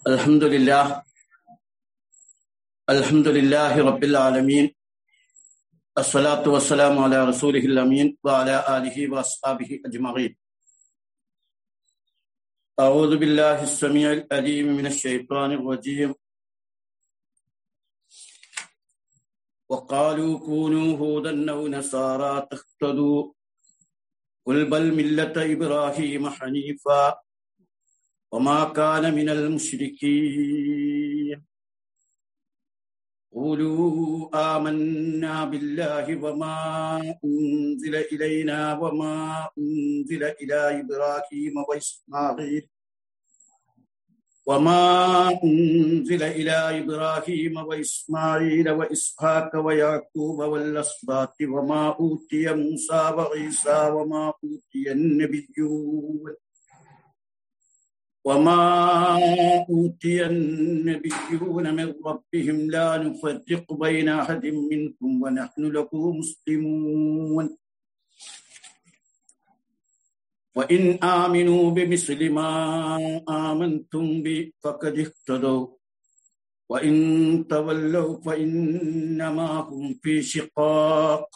الحمد لله الحمد لله رب العالمين الصلاة والسلام على رسوله الأمين وعلى آله وأصحابه أجمعين أعوذ بالله السميع العليم من الشيطان الرجيم وقالوا كونوا هودا أو نصارى تهتدوا قل بل ملة إبراهيم حنيفا وما كان من المشركين قولوا آمنا بالله وما أنزل إلينا وما أنزل إلى إبراهيم وإسماعيل وما أنزل إلى إبراهيم وإسماعيل وإسحاق ويعقوب والأسباط وما أوتي موسى وعيسى وما أوتي النبيون وما أوتي النبيون من ربهم لا نفرق بين أحد منهم ونحن له مسلمون وإن آمنوا بمثل ما آمنتم به فقد اهتدوا وإن تولوا فإنما هم في شقاق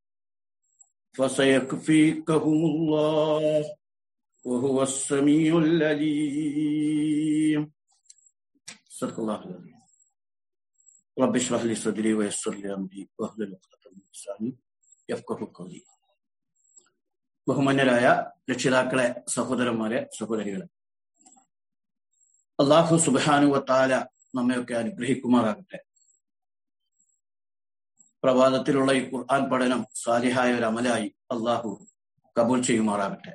فسيكفيكهم الله وهو السميع العليم صدق الله العظيم رب اشرح لي صدري ويسر لي امري واحلل عقدة من لساني يفقهوا قولي ബഹുമാന്യരായ രക്ഷിതാക്കളെ സഹോദരന്മാരെ സഹോദരികളെ അള്ളാഹു സുബാനു താല നമ്മയൊക്കെ അനുഗ്രഹിക്കുമാറാകട്ടെ പ്രഭാതത്തിലുള്ള ഈ ഖുർആൻ പഠനം സാലിഹായ ഒരു അമലായി അള്ളാഹു കബൂൽ ചെയ്യുമാറാകട്ടെ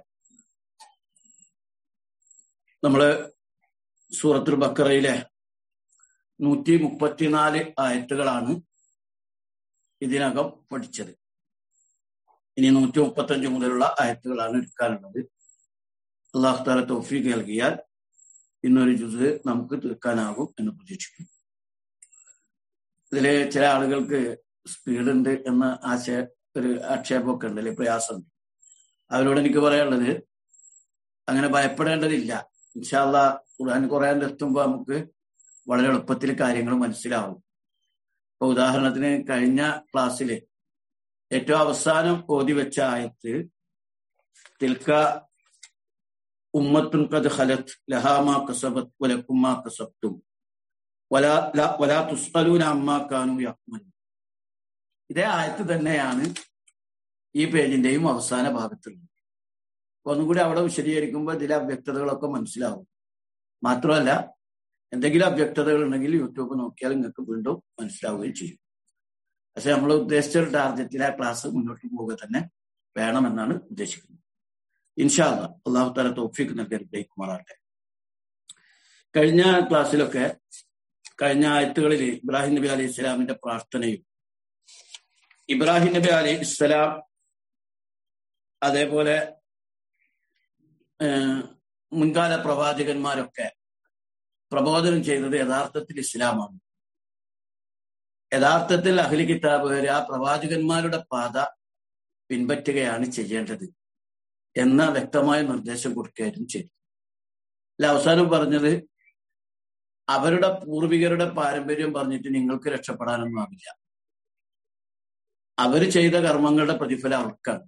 നമ്മള് സൂറത്തുൽ ബക്കറയിലെ നൂറ്റി മുപ്പത്തിനാല് ആയത്തുകളാണ് ഇതിനകം പഠിച്ചത് ഇനി നൂറ്റി മുപ്പത്തഞ്ച് മുതലുള്ള ആയത്തുകളാണ് എടുക്കാനുള്ളത് അള്ളാഹു താല തോഫീക്ക് നൽകിയാൽ ഇന്നൊരു ജുസ് നമുക്ക് തീർക്കാനാകും എന്ന് പ്രതീക്ഷിക്കുന്നു ഇതില് ചില ആളുകൾക്ക് സ്പീഡ് ഉണ്ട് എന്ന ആശയ ഒരു ആക്ഷേപമൊക്കെ ഉണ്ട് അല്ലെ പ്രയാസമുണ്ട് അവരോട് എനിക്ക് പറയാനുള്ളത് അങ്ങനെ ഭയപ്പെടേണ്ടതില്ല ഇൻഷാല്ല ഖുർആൻ ഖുർആൻ എത്തുമ്പോൾ നമുക്ക് വളരെ എളുപ്പത്തിൽ കാര്യങ്ങൾ മനസ്സിലാവും ഇപ്പൊ ഉദാഹരണത്തിന് കഴിഞ്ഞ ക്ലാസ്സില് ഏറ്റവും അവസാനം ഓതി വെച്ച ആയത്ത് തിൽക്ക ഉമ്മത്തുൻ കത് ഹലത്ത് ലഹാമാ കസബത്ത് വലക്കുമാ കസബ്തും വലാ വലാ തുസ്കലൂന അമ്മാ കാനു യഹ്മൻ ഇതേ ആയത്ത് തന്നെയാണ് ഈ പേജിന്റെയും അവസാന ഭാഗത്തുള്ളത് ഒന്നുകൂടി അവിടെ വിശദീകരിക്കുമ്പോൾ ഇതിലെ അവ്യക്തതകളൊക്കെ മനസ്സിലാവും മാത്രമല്ല എന്തെങ്കിലും അവ്യക്തതകൾ ഉണ്ടെങ്കിൽ യൂട്യൂബ് നോക്കിയാൽ നിങ്ങൾക്ക് വീണ്ടും മനസ്സിലാവുകയും ചെയ്യും പക്ഷെ നമ്മൾ ഉദ്ദേശിച്ച ഒരു ടാർഗറ്റിൽ ആ ക്ലാസ് മുന്നോട്ട് പോവുക തന്നെ വേണമെന്നാണ് ഉദ്ദേശിക്കുന്നത് ഇൻഷാല്ല അള്ളാഹു താല തോഫിക്ക് നൽകി അനുഗ്രഹിക്കുമാറാട്ടെ കഴിഞ്ഞ ക്ലാസ്സിലൊക്കെ കഴിഞ്ഞ ആയത്തുകളിൽ ഇബ്രാഹിം നബി അലൈഹി ഇസ്ലാമിന്റെ പ്രാർത്ഥനയും ഇബ്രാഹിം നബി അലൈഹി ഇസ്ലാം അതേപോലെ മുൻകാല പ്രവാചകന്മാരൊക്കെ പ്രബോധനം ചെയ്തത് യഥാർത്ഥത്തിൽ ഇസ്ലാമാണ് യഥാർത്ഥത്തിൽ അഹ്ലി കിതാബുകാർ ആ പ്രവാചകന്മാരുടെ പാത പിൻപറ്റുകയാണ് ചെയ്യേണ്ടത് എന്ന വ്യക്തമായ നിർദ്ദേശം കൊടുക്കുകയായിരുന്നു ചെയ്തു അല്ല അവസാനം പറഞ്ഞത് അവരുടെ പൂർവികരുടെ പാരമ്പര്യം പറഞ്ഞിട്ട് നിങ്ങൾക്ക് രക്ഷപ്പെടാനൊന്നും ആവില്ല അവർ ചെയ്ത കർമ്മങ്ങളുടെ പ്രതിഫലം അവർക്കാണ്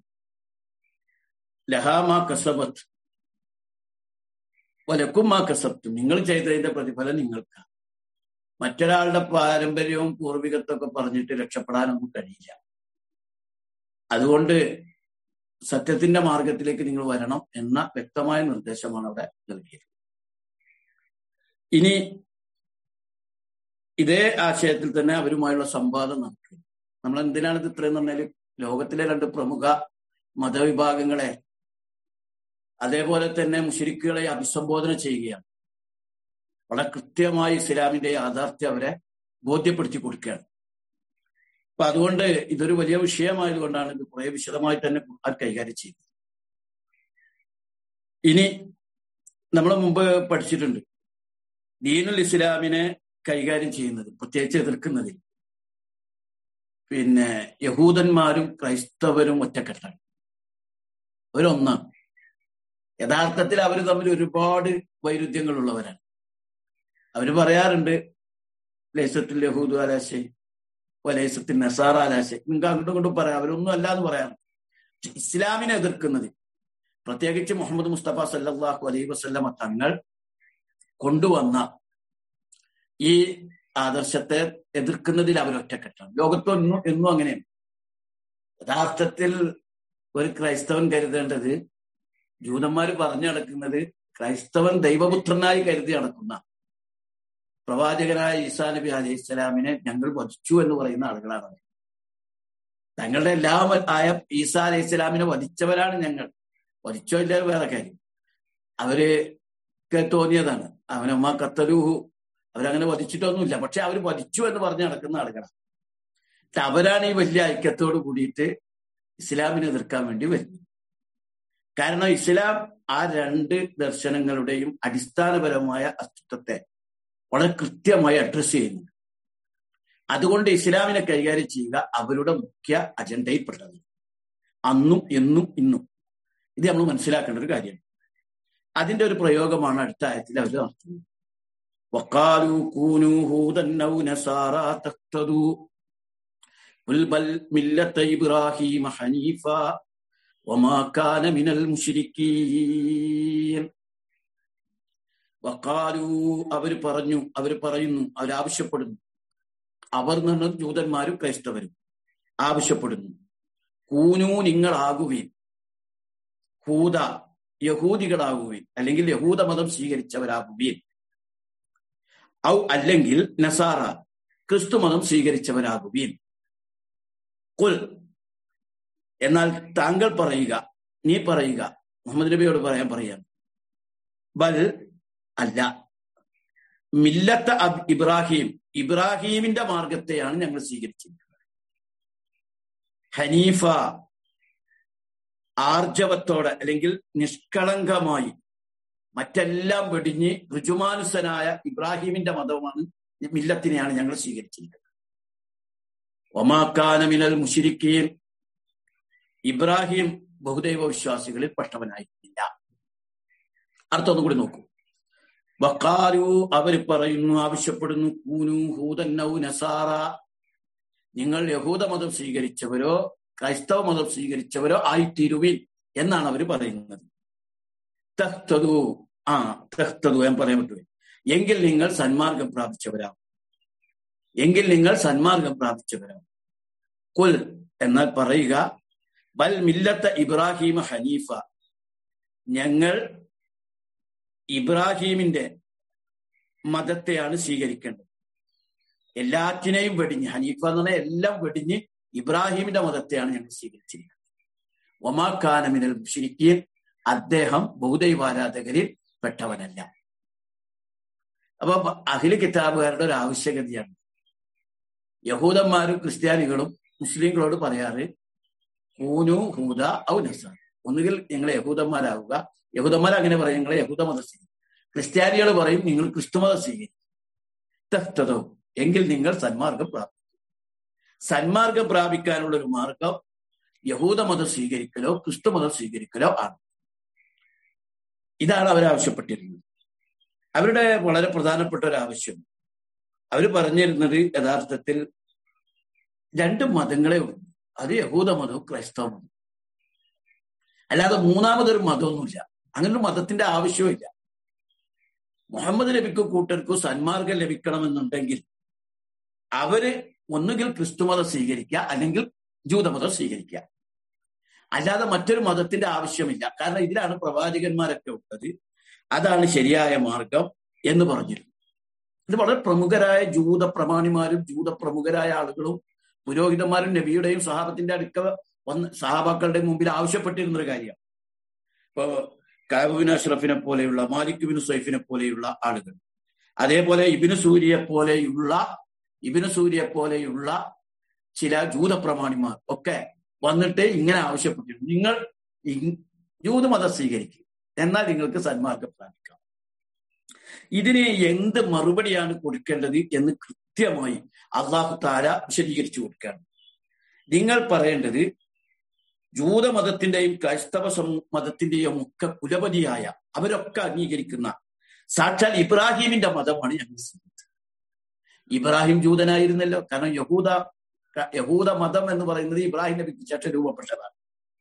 ലഹാമ കസബത്ത് വലക്കുമാ കസബ്ത്തും നിങ്ങൾ ചെയ്തതിന്റെ പ്രതിഫലം നിങ്ങൾക്കാണ് മറ്റൊരാളുടെ പാരമ്പര്യവും പൂർവികത്വമൊക്കെ പറഞ്ഞിട്ട് രക്ഷപ്പെടാനൊന്നും കഴിയില്ല അതുകൊണ്ട് സത്യത്തിന്റെ മാർഗത്തിലേക്ക് നിങ്ങൾ വരണം എന്ന വ്യക്തമായ നിർദ്ദേശമാണ് അവിടെ നൽകിയത് ഇനി ഇതേ ആശയത്തിൽ തന്നെ അവരുമായുള്ള സംവാദം നടക്കുക നമ്മൾ എന്തിനാണ് ഇത് ഇത്രയും പറഞ്ഞാൽ ലോകത്തിലെ രണ്ട് പ്രമുഖ മതവിഭാഗങ്ങളെ അതേപോലെ തന്നെ മുഷരിക്കുകളെ അഭിസംബോധന ചെയ്യുകയാണ് വളരെ കൃത്യമായി ഇസ്ലാമിന്റെ യാഥാർത്ഥ്യം അവരെ ബോധ്യപ്പെടുത്തി കൊടുക്കുകയാണ് അപ്പൊ അതുകൊണ്ട് ഇതൊരു വലിയ വിഷയമായതുകൊണ്ടാണ് ഇത് കുറെ വിശദമായി തന്നെ ഖുർആൻ കൈകാര്യം ചെയ്യുന്നത് ഇനി നമ്മൾ മുമ്പ് പഠിച്ചിട്ടുണ്ട് ദീനുൽ ഇസ്ലാമിനെ കൈകാര്യം ചെയ്യുന്നത് പ്രത്യേകിച്ച് എതിർക്കുന്നതിൽ പിന്നെ യഹൂദന്മാരും ക്രൈസ്തവരും ഒറ്റക്കെട്ടാണ് അവരൊന്നാണ് യഥാർത്ഥത്തിൽ അവർ തമ്മിൽ ഒരുപാട് വൈരുദ്ധ്യങ്ങളുള്ളവരാണ് അവര് പറയാറുണ്ട് ലൈസത്തിൽ യഹൂദു അലാശെ ലൈസത്തിൽ നസാറ അലാശെ നിങ്ങൾക്ക് അങ്ങോട്ടും ഇങ്ങോട്ടും പറയാം അവരൊന്നും അല്ല എന്ന് പറയാറ് പക്ഷെ ഇസ്ലാമിനെ എതിർക്കുന്നത് പ്രത്യേകിച്ച് മുഹമ്മദ് മുസ്തഫ സല്ലാഹു അലൈഹി വസ്ലമ തങ്ങൾ കൊണ്ടുവന്ന ഈ ആദർശത്തെ എതിർക്കുന്നതിൽ അവരൊറ്റക്കെട്ടാണ് ലോകത്തൊന്നും എന്നും അങ്ങനെയാണ് യഥാർത്ഥത്തിൽ ഒരു ക്രൈസ്തവൻ കരുതേണ്ടത് ജൂതന്മാർ പറഞ്ഞു നടക്കുന്നത് ക്രൈസ്തവൻ ദൈവപുത്രനായി കരുതി നടക്കുന്ന പ്രവാചകനായ ഈസാ നബി അലൈഹി ഇസ്ലാമിനെ ഞങ്ങൾ വധിച്ചു എന്ന് പറയുന്ന ആളുകളാണ് തങ്ങളുടെ എല്ലാം ആയ ഈസാ അലൈഹി ഇസ്ലാമിനെ വധിച്ചവരാണ് ഞങ്ങൾ വധിച്ചോ ഇല്ല വേറെ കാര്യം അവര് തോന്നിയതാണ് അവനമ്മ കത്തലൂഹു അവരങ്ങനെ വധിച്ചിട്ടൊന്നുമില്ല പക്ഷെ അവർ വധിച്ചു എന്ന് പറഞ്ഞ് നടക്കുന്ന ആളുകളാണ് അവരാണ് ഈ വലിയ ഐക്യത്തോട് കൂടിയിട്ട് ഇസ്ലാമിനെ എതിർക്കാൻ വേണ്ടി വരുന്നത് കാരണം ഇസ്ലാം ആ രണ്ട് ദർശനങ്ങളുടെയും അടിസ്ഥാനപരമായ അസ്തിത്വത്തെ വളരെ കൃത്യമായി അഡ്രസ് ചെയ്യുന്നു അതുകൊണ്ട് ഇസ്ലാമിനെ കൈകാര്യം ചെയ്യുക അവരുടെ മുഖ്യ അജണ്ടയിൽപ്പെട്ടത് അന്നും എന്നും ഇന്നും ഇത് നമ്മൾ മനസ്സിലാക്കേണ്ട ഒരു കാര്യമാണ് അതിന്റെ ഒരു പ്രയോഗമാണ് അടുത്ത ആയത്തിൽ അവർ നടത്തുന്നത് وقالوا كونوا هودا أو نصارى تهتدوا قل بل ملة إبراهيم حنيفا وما كان من المشركين വക്കാലു അവർ പറഞ്ഞു അവർ പറയുന്നു അവരാവശ്യപ്പെടുന്നു അവർ നിന്ന് ജൂതന്മാരും ക്രൈസ്തവരും ആവശ്യപ്പെടുന്നു കൂനു നിങ്ങളാകുകയും ഹൂത യഹൂദികളാകുകയും അല്ലെങ്കിൽ യഹൂദ മതം സ്വീകരിച്ചവരാകുകയും ഔ അല്ലെങ്കിൽ നസാറ ക്രിസ്തു മതം സ്വീകരിച്ചവരാകുകയും കുൽ എന്നാൽ താങ്കൾ പറയുക നീ പറയുക മുഹമ്മദ് നബിയോട് പറയാൻ പറയാം ബൽ അല്ല മില്ലത്ത ഇബ്രാഹിം ഇബ്രാഹീമിന്റെ മാർഗത്തെയാണ് ഞങ്ങൾ സ്വീകരിച്ചിരിക്കുന്നത് ഹനീഫ ആർജവത്തോടെ അല്ലെങ്കിൽ നിഷ്കളങ്കമായി മറ്റെല്ലാം വെടിഞ്ഞ് ഋജുമാനുസനായ ഇബ്രാഹീമിന്റെ മതമാണ് മില്ലത്തിനെയാണ് ഞങ്ങൾ സ്വീകരിച്ചിരിക്കുന്നത് ഒമാക്കാനമിനൽ മുഷിരിക്കീൻ ഇബ്രാഹിം ബഹുദൈവ വിശ്വാസികളിൽ പെട്ടവനായിരുന്നില്ല അർത്ഥം ഒന്നും കൂടി നോക്കൂ വക്കാരു അവർ പറയുന്നു ആവശ്യപ്പെടുന്നു കൂനു ഹൂതന്നൗ നസാറ നിങ്ങൾ യഹൂദ മതം സ്വീകരിച്ചവരോ ക്രൈസ്തവ മതം സ്വീകരിച്ചവരോ ആയിത്തീരുവിൻ എന്നാണ് അവർ പറയുന്നത് തഹ്തതു ആ തഹ്തതു ഞാൻ പറയാൻ പറ്റുമോ എങ്കിൽ നിങ്ങൾ സന്മാർഗം പ്രാപിച്ചവരാവും എങ്കിൽ നിങ്ങൾ സന്മാർഗം പ്രാപിച്ചവരാവും കുൽ എന്നാൽ പറയുക ബൽ മില്ലത്ത ഇബ്രാഹിം ഹനീഫ ഞങ്ങൾ ഇബ്രാഹീമിന്റെ മതത്തെയാണ് സ്വീകരിക്കേണ്ടത് എല്ലാറ്റിനെയും വെടിഞ്ഞ് ഹനീഫ എന്ന് പറഞ്ഞാൽ എല്ലാം വെടിഞ്ഞ് ഇബ്രാഹീമിന്റെ മതത്തെയാണ് ഞങ്ങൾ സ്വീകരിച്ചിരിക്കുന്നത് ഒമാക്കാനമിനൽ മുഷിരിക്കീൻ അദ്ദേഹം ബഹുദൈവാരാധകരിൽ പെട്ടവനല്ല അപ്പൊ അഖില കിതാബുകാരുടെ ഒരു ആവശ്യകതയാണ് യഹൂദന്മാരും ക്രിസ്ത്യാനികളും മുസ്ലിങ്ങളോട് പറയാറ് ഊനു ഹൂദ ഔ നസാർ ഒന്നുകിൽ നിങ്ങൾ യഹൂദന്മാരാവുക യഹൂദന്മാർ അങ്ങനെ പറയും നിങ്ങൾ യഹൂദ മതം സ്വീകരിക്കും ക്രിസ്ത്യാനികൾ പറയും നിങ്ങൾ ക്രിസ്തുമതം സ്വീകരിക്കും എങ്കിൽ നിങ്ങൾ സന്മാർഗം പ്രാപിക്കും സന്മാർഗം പ്രാപിക്കാനുള്ള ഒരു മാർഗം യഹൂദ മതം സ്വീകരിക്കലോ ക്രിസ്തു മതം സ്വീകരിക്കലോ ആണ് ഇതാണ് അവർ ആവശ്യപ്പെട്ടിരുന്നത് അവരുടെ വളരെ പ്രധാനപ്പെട്ട ഒരു ആവശ്യം അവർ പറഞ്ഞിരുന്നത് യഥാർത്ഥത്തിൽ രണ്ട് മതങ്ങളെ ഉള്ളൂ അത് യഹൂദ മതവും ക്രൈസ്തവ മതവും അല്ലാതെ മൂന്നാമതൊരു മതമൊന്നുമില്ല അങ്ങനെ ഒരു മതത്തിന്റെ ആവശ്യമില്ല മുഹമ്മദ് നബിക്കും കൂട്ടർക്കും സന്മാർഗം ലഭിക്കണമെന്നുണ്ടെങ്കിൽ അവര് ഒന്നുകിൽ ക്രിസ്തുമതം സ്വീകരിക്കുക അല്ലെങ്കിൽ ജൂതമതം സ്വീകരിക്കുക അല്ലാതെ മറ്റൊരു മതത്തിന്റെ ആവശ്യമില്ല കാരണം ഇതിലാണ് പ്രവാചകന്മാരൊക്കെ ഉള്ളത് അതാണ് ശരിയായ മാർഗം എന്ന് പറഞ്ഞിരുന്നു ഇത് വളരെ പ്രമുഖരായ ജൂത പ്രമാണിമാരും ജൂത പ്രമുഖരായ ആളുകളും പുരോഹിതന്മാരും നബിയുടെയും സഹാബത്തിന്റെ അടുക്ക വന്ന് സഹാബാക്കളുടെ മുമ്പിൽ ആവശ്യപ്പെട്ടിരുന്ന ഒരു കാര്യമാണ് ഇപ്പൊ കാബുബിൻ അഷ്റഫിനെ പോലെയുള്ള മാലിക് ബിൻ സൈഫിനെ പോലെയുള്ള ആളുകൾ അതേപോലെ ഇബിന് സൂര്യയെ പോലെയുള്ള ഇബിന് സൂര്യയെ പോലെയുള്ള ചില ജൂത പ്രമാണിമാർ ഒക്കെ വന്നിട്ട് ഇങ്ങനെ ആവശ്യപ്പെട്ടിരുന്നു നിങ്ങൾ ജൂതമതം സ്വീകരിക്കും എന്നാൽ നിങ്ങൾക്ക് സന്മാർഗം പ്രാപിക്കാം ഇതിന് എന്ത് മറുപടിയാണ് കൊടുക്കേണ്ടത് എന്ന് കൃത്യമായി അള്ളാഹു താര വിശദീകരിച്ചു കൊടുക്കുകയാണ് നിങ്ങൾ പറയേണ്ടത് ജൂതമതത്തിന്റെയും ക്രൈസ്തവ മതത്തിന്റെയും ഒക്കെ കുലപതിയായ അവരൊക്കെ അംഗീകരിക്കുന്ന സാക്ഷാൽ ഇബ്രാഹിമിന്റെ മതമാണ് ഞങ്ങൾ സ്വീകരിച്ചത് ഇബ്രാഹിം ജൂതനായിരുന്നല്ലോ കാരണം യഹൂദ യഹൂദ മതം എന്ന് പറയുന്നത് ഇബ്രാഹിം നബിക്ക് ശേഷം രൂപപ്പെട്ടതാണ്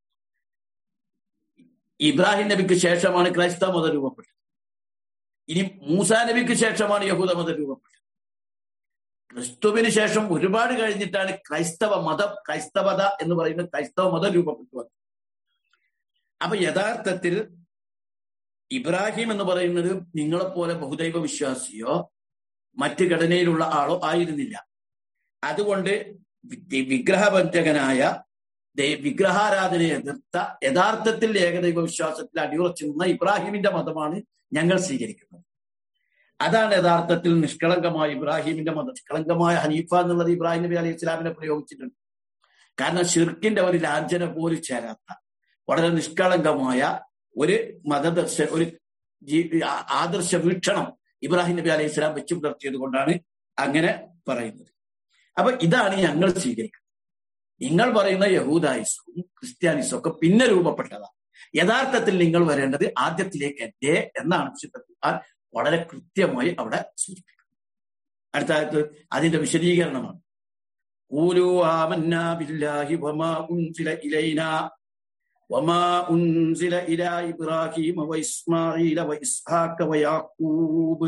ഇബ്രാഹിം നബിക്ക് ശേഷമാണ് ക്രൈസ്തവ മതം രൂപപ്പെട്ടത് ഇനി മൂസാ നബിക്ക് ശേഷമാണ് യഹൂദ മതം രൂപപ്പെട്ടത് ക്രിസ്തുവിന് ശേഷം ഒരുപാട് കഴിഞ്ഞിട്ടാണ് ക്രൈസ്തവ മതം ക്രൈസ്തവത എന്ന് പറയുന്ന ക്രൈസ്തവ മതം രൂപപ്പെട്ടു വന്നത് അപ്പൊ യഥാർത്ഥത്തിൽ ഇബ്രാഹിം എന്ന് പറയുന്നത് നിങ്ങളെപ്പോലെ ബഹുദൈവ വിശ്വാസിയോ മറ്റ് ഘടനയിലുള്ള ആളോ ആയിരുന്നില്ല അതുകൊണ്ട് വിഗ്രഹഭഞ്ജകനായ വിഗ്രഹാരാധനയെ എതിർത്ത യഥാർത്ഥത്തിൽ ഏകദൈവ വിശ്വാസത്തിൽ അടിയുറച്ചു നിന്ന ഇബ്രാഹിമിന്റെ മതമാണ് ഞങ്ങൾ സ്വീകരിക്കുന്നത് അതാണ് യഥാർത്ഥത്തിൽ നിഷ്കളങ്കമായ ഇബ്രാഹിമിന്റെ മതം നിഷ്കളങ്കമായ ഹനീഫ എന്നുള്ളത് ഇബ്രാഹിം നബി അലൈഹി ഇസ്ലാമിനെ പ്രയോഗിച്ചിട്ടുണ്ട് കാരണം ഷിർക്കിന്റെ ഒരു ലാഞ്ചന പോലും ചേരാത്ത വളരെ നിഷ്കളങ്കമായ ഒരു മതദർശ ഒരു ആദർശ വീക്ഷണം ഇബ്രാഹിം നബി അലൈഹി സ്വലാം വെച്ചു പുലർത്തിയത് കൊണ്ടാണ് അങ്ങനെ പറയുന്നത് അപ്പൊ ഇതാണ് ഞങ്ങൾ സ്വീകരിക്കുന്നത് നിങ്ങൾ പറയുന്ന യഹൂദായിസവും ക്രിസ്ത്യാനിസവും ഒക്കെ പിന്നെ രൂപപ്പെട്ടതാണ് യഥാർത്ഥത്തിൽ നിങ്ങൾ വരേണ്ടത് ആദ്യത്തിലേക്ക് എന്റെ എന്നാണ് വിശുദ്ധ ഖുർആൻ വളരെ കൃത്യമായി അവിടെ സൂചിപ്പിക്കുന്നത് അടുത്ത ആയത്ത് അതിന്റെ വിശദീകരണമാണ് قولوا آمنا بالله وما أنزل إلينا وما أنزل إلى إبراهيم وإسماعيل وإسحاق ويعقوب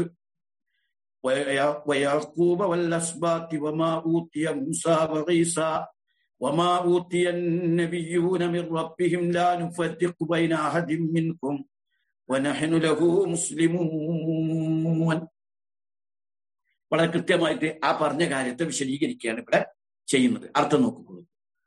ويعقوب والأسباط وما أوتي موسى وعيسى وما أوتي النبيون من ربهم لا نفرق بين أحد منكم ونحن له مسلمون വളരെ കൃത്യമായിട്ട് ആ പറഞ്ഞ കാര്യത്തെ വിശദീകരിക്കുകയാണ് ഇവിടെ ചെയ്യുന്നത് അർത്ഥം നോക്കുള്ളൂ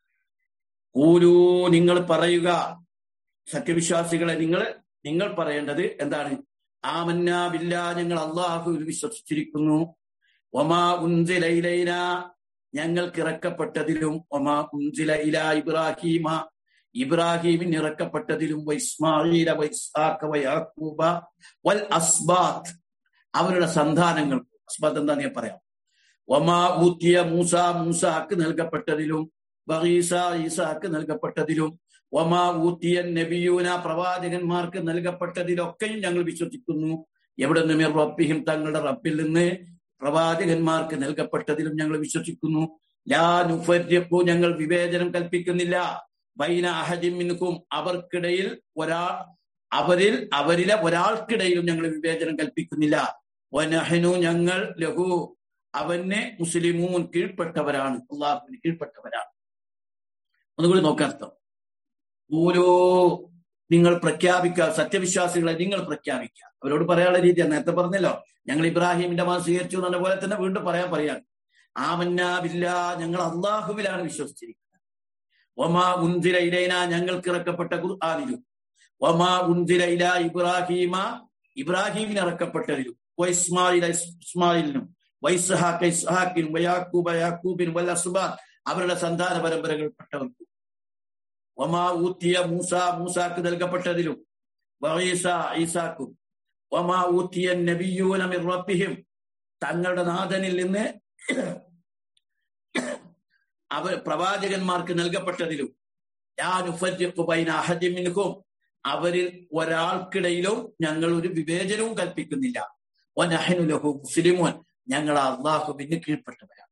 കൂലൂ നിങ്ങൾ പറയുക സത്യവിശ്വാസികളെ നിങ്ങൾ നിങ്ങൾ പറയേണ്ടത് എന്താണ് ആമന്നാബില്ല ഞങ്ങൾ അള്ളാഹുവിൽ വിശ്വസിച്ചിരിക്കുന്നു ഒമാ ഉൻസിലൈലൈന ഞങ്ങൾക്ക് ഇറക്കപ്പെട്ടതിലും ഒമാ ഉൻസില ഇല ഇബ്രാഹീമ ഇബ്രാഹീമിന് ഇറക്കപ്പെട്ടതിലും വൈസ്മായില വൈസാക്ക വയാക്കൂബ വൽ അസ്ബാത്ത് അവരുടെ സന്താനങ്ങൾ അസ്ബാത്ത് എന്താ ഞാൻ പറയാം ഒമാ ഊത്തിയ മൂസ മൂസാക്ക് നൽകപ്പെട്ടതിലും ബഹീസ ഈസാക്ക് നൽകപ്പെട്ടതിലും ഒമാ ഊത്തിയൻ നബിയൂന പ്രവാചകന്മാർക്ക് നൽകപ്പെട്ടതിലൊക്കെയും ഞങ്ങൾ വിശ്വസിക്കുന്നു എവിടെ നിന്ന് റബ്ബിഹിം തങ്ങളുടെ റബ്ബിൽ നിന്ന് പ്രവാചകന്മാർക്ക് നൽകപ്പെട്ടതിലും ഞങ്ങൾ വിശ്വസിക്കുന്നു ലാ നുഫര്യക്കു ഞങ്ങൾ വിവേചനം കൽപ്പിക്കുന്നില്ല ബൈന അഹജിമിൻകും അവർക്കിടയിൽ ഒരാൾ അവരിൽ അവരിലെ ഒരാൾക്കിടയിലും ഞങ്ങൾ വിവേചനം കൽപ്പിക്കുന്നില്ല വനഹനു ഞങ്ങൾ ലഹു അവന് മുസ്ലിമൂൻ കീഴ്പ്പെട്ടവരാണ് അള്ളാഹുവിന് കീഴ്പ്പെട്ടവരാണ് ഒന്നുകൂടി നോക്കാർത്ഥം ഓരോ നിങ്ങൾ പ്രഖ്യാപിക്കുക സത്യവിശ്വാസികളെ നിങ്ങൾ പ്രഖ്യാപിക്കുക അവരോട് പറയാനുള്ള രീതിയാണ് നേരത്തെ പറഞ്ഞല്ലോ ഞങ്ങൾ ഇബ്രാഹിമിന്റെ മതം സ്വീകരിച്ചു എന്ന പോലെ തന്നെ വീണ്ടും പറയാൻ പറയാൻ ആമന്നാബില്ല ഞങ്ങൾ അള്ളാഹുവിലാണ് വിശ്വസിച്ചിരിക്കുന്നത് ഒമാ ഉൻസില ഇലൈന ഞങ്ങൾക്ക് ഇറക്കപ്പെട്ട ഖുർആാനിലും ഒമാ ഉൻസില ഇല ഇബ്രാഹീമ ഇബ്രാഹീമിന് ഇറക്കപ്പെട്ടതിലും വൈസ്മായില ഇസ്മായിലിനും വൈസ്ഹാക്ക് ഇസ്ഹാക്കിനും വയാക്കൂബ യാക്കൂബിനും വല്ല സുബാൻ അവരുടെ സന്താന പരമ്പരകൾപ്പെട്ടവർക്കും ഒമാ ഊത്തിയ മൂസ മൂസാക്ക് നൽകപ്പെട്ടതിലും വഈസ ഈസാക്കും ഒമാ ഊത്തിയ നബിയൂന മിർ റബ്ബിഹിം തങ്ങളുടെ നാഥനിൽ നിന്ന് അവർ പ്രവാചകന്മാർക്ക് നൽകപ്പെട്ടതിലും ും അവരിൽ ഒരാൾക്കിടയിലും ഞങ്ങൾ ഒരു വിവേചനവും കൽപ്പിക്കുന്നില്ല ലഹു മുസ്ലിമോൻ ഞങ്ങൾ അള്ളാഹുവിന് കീഴ്പ്പെട്ടവരാണ്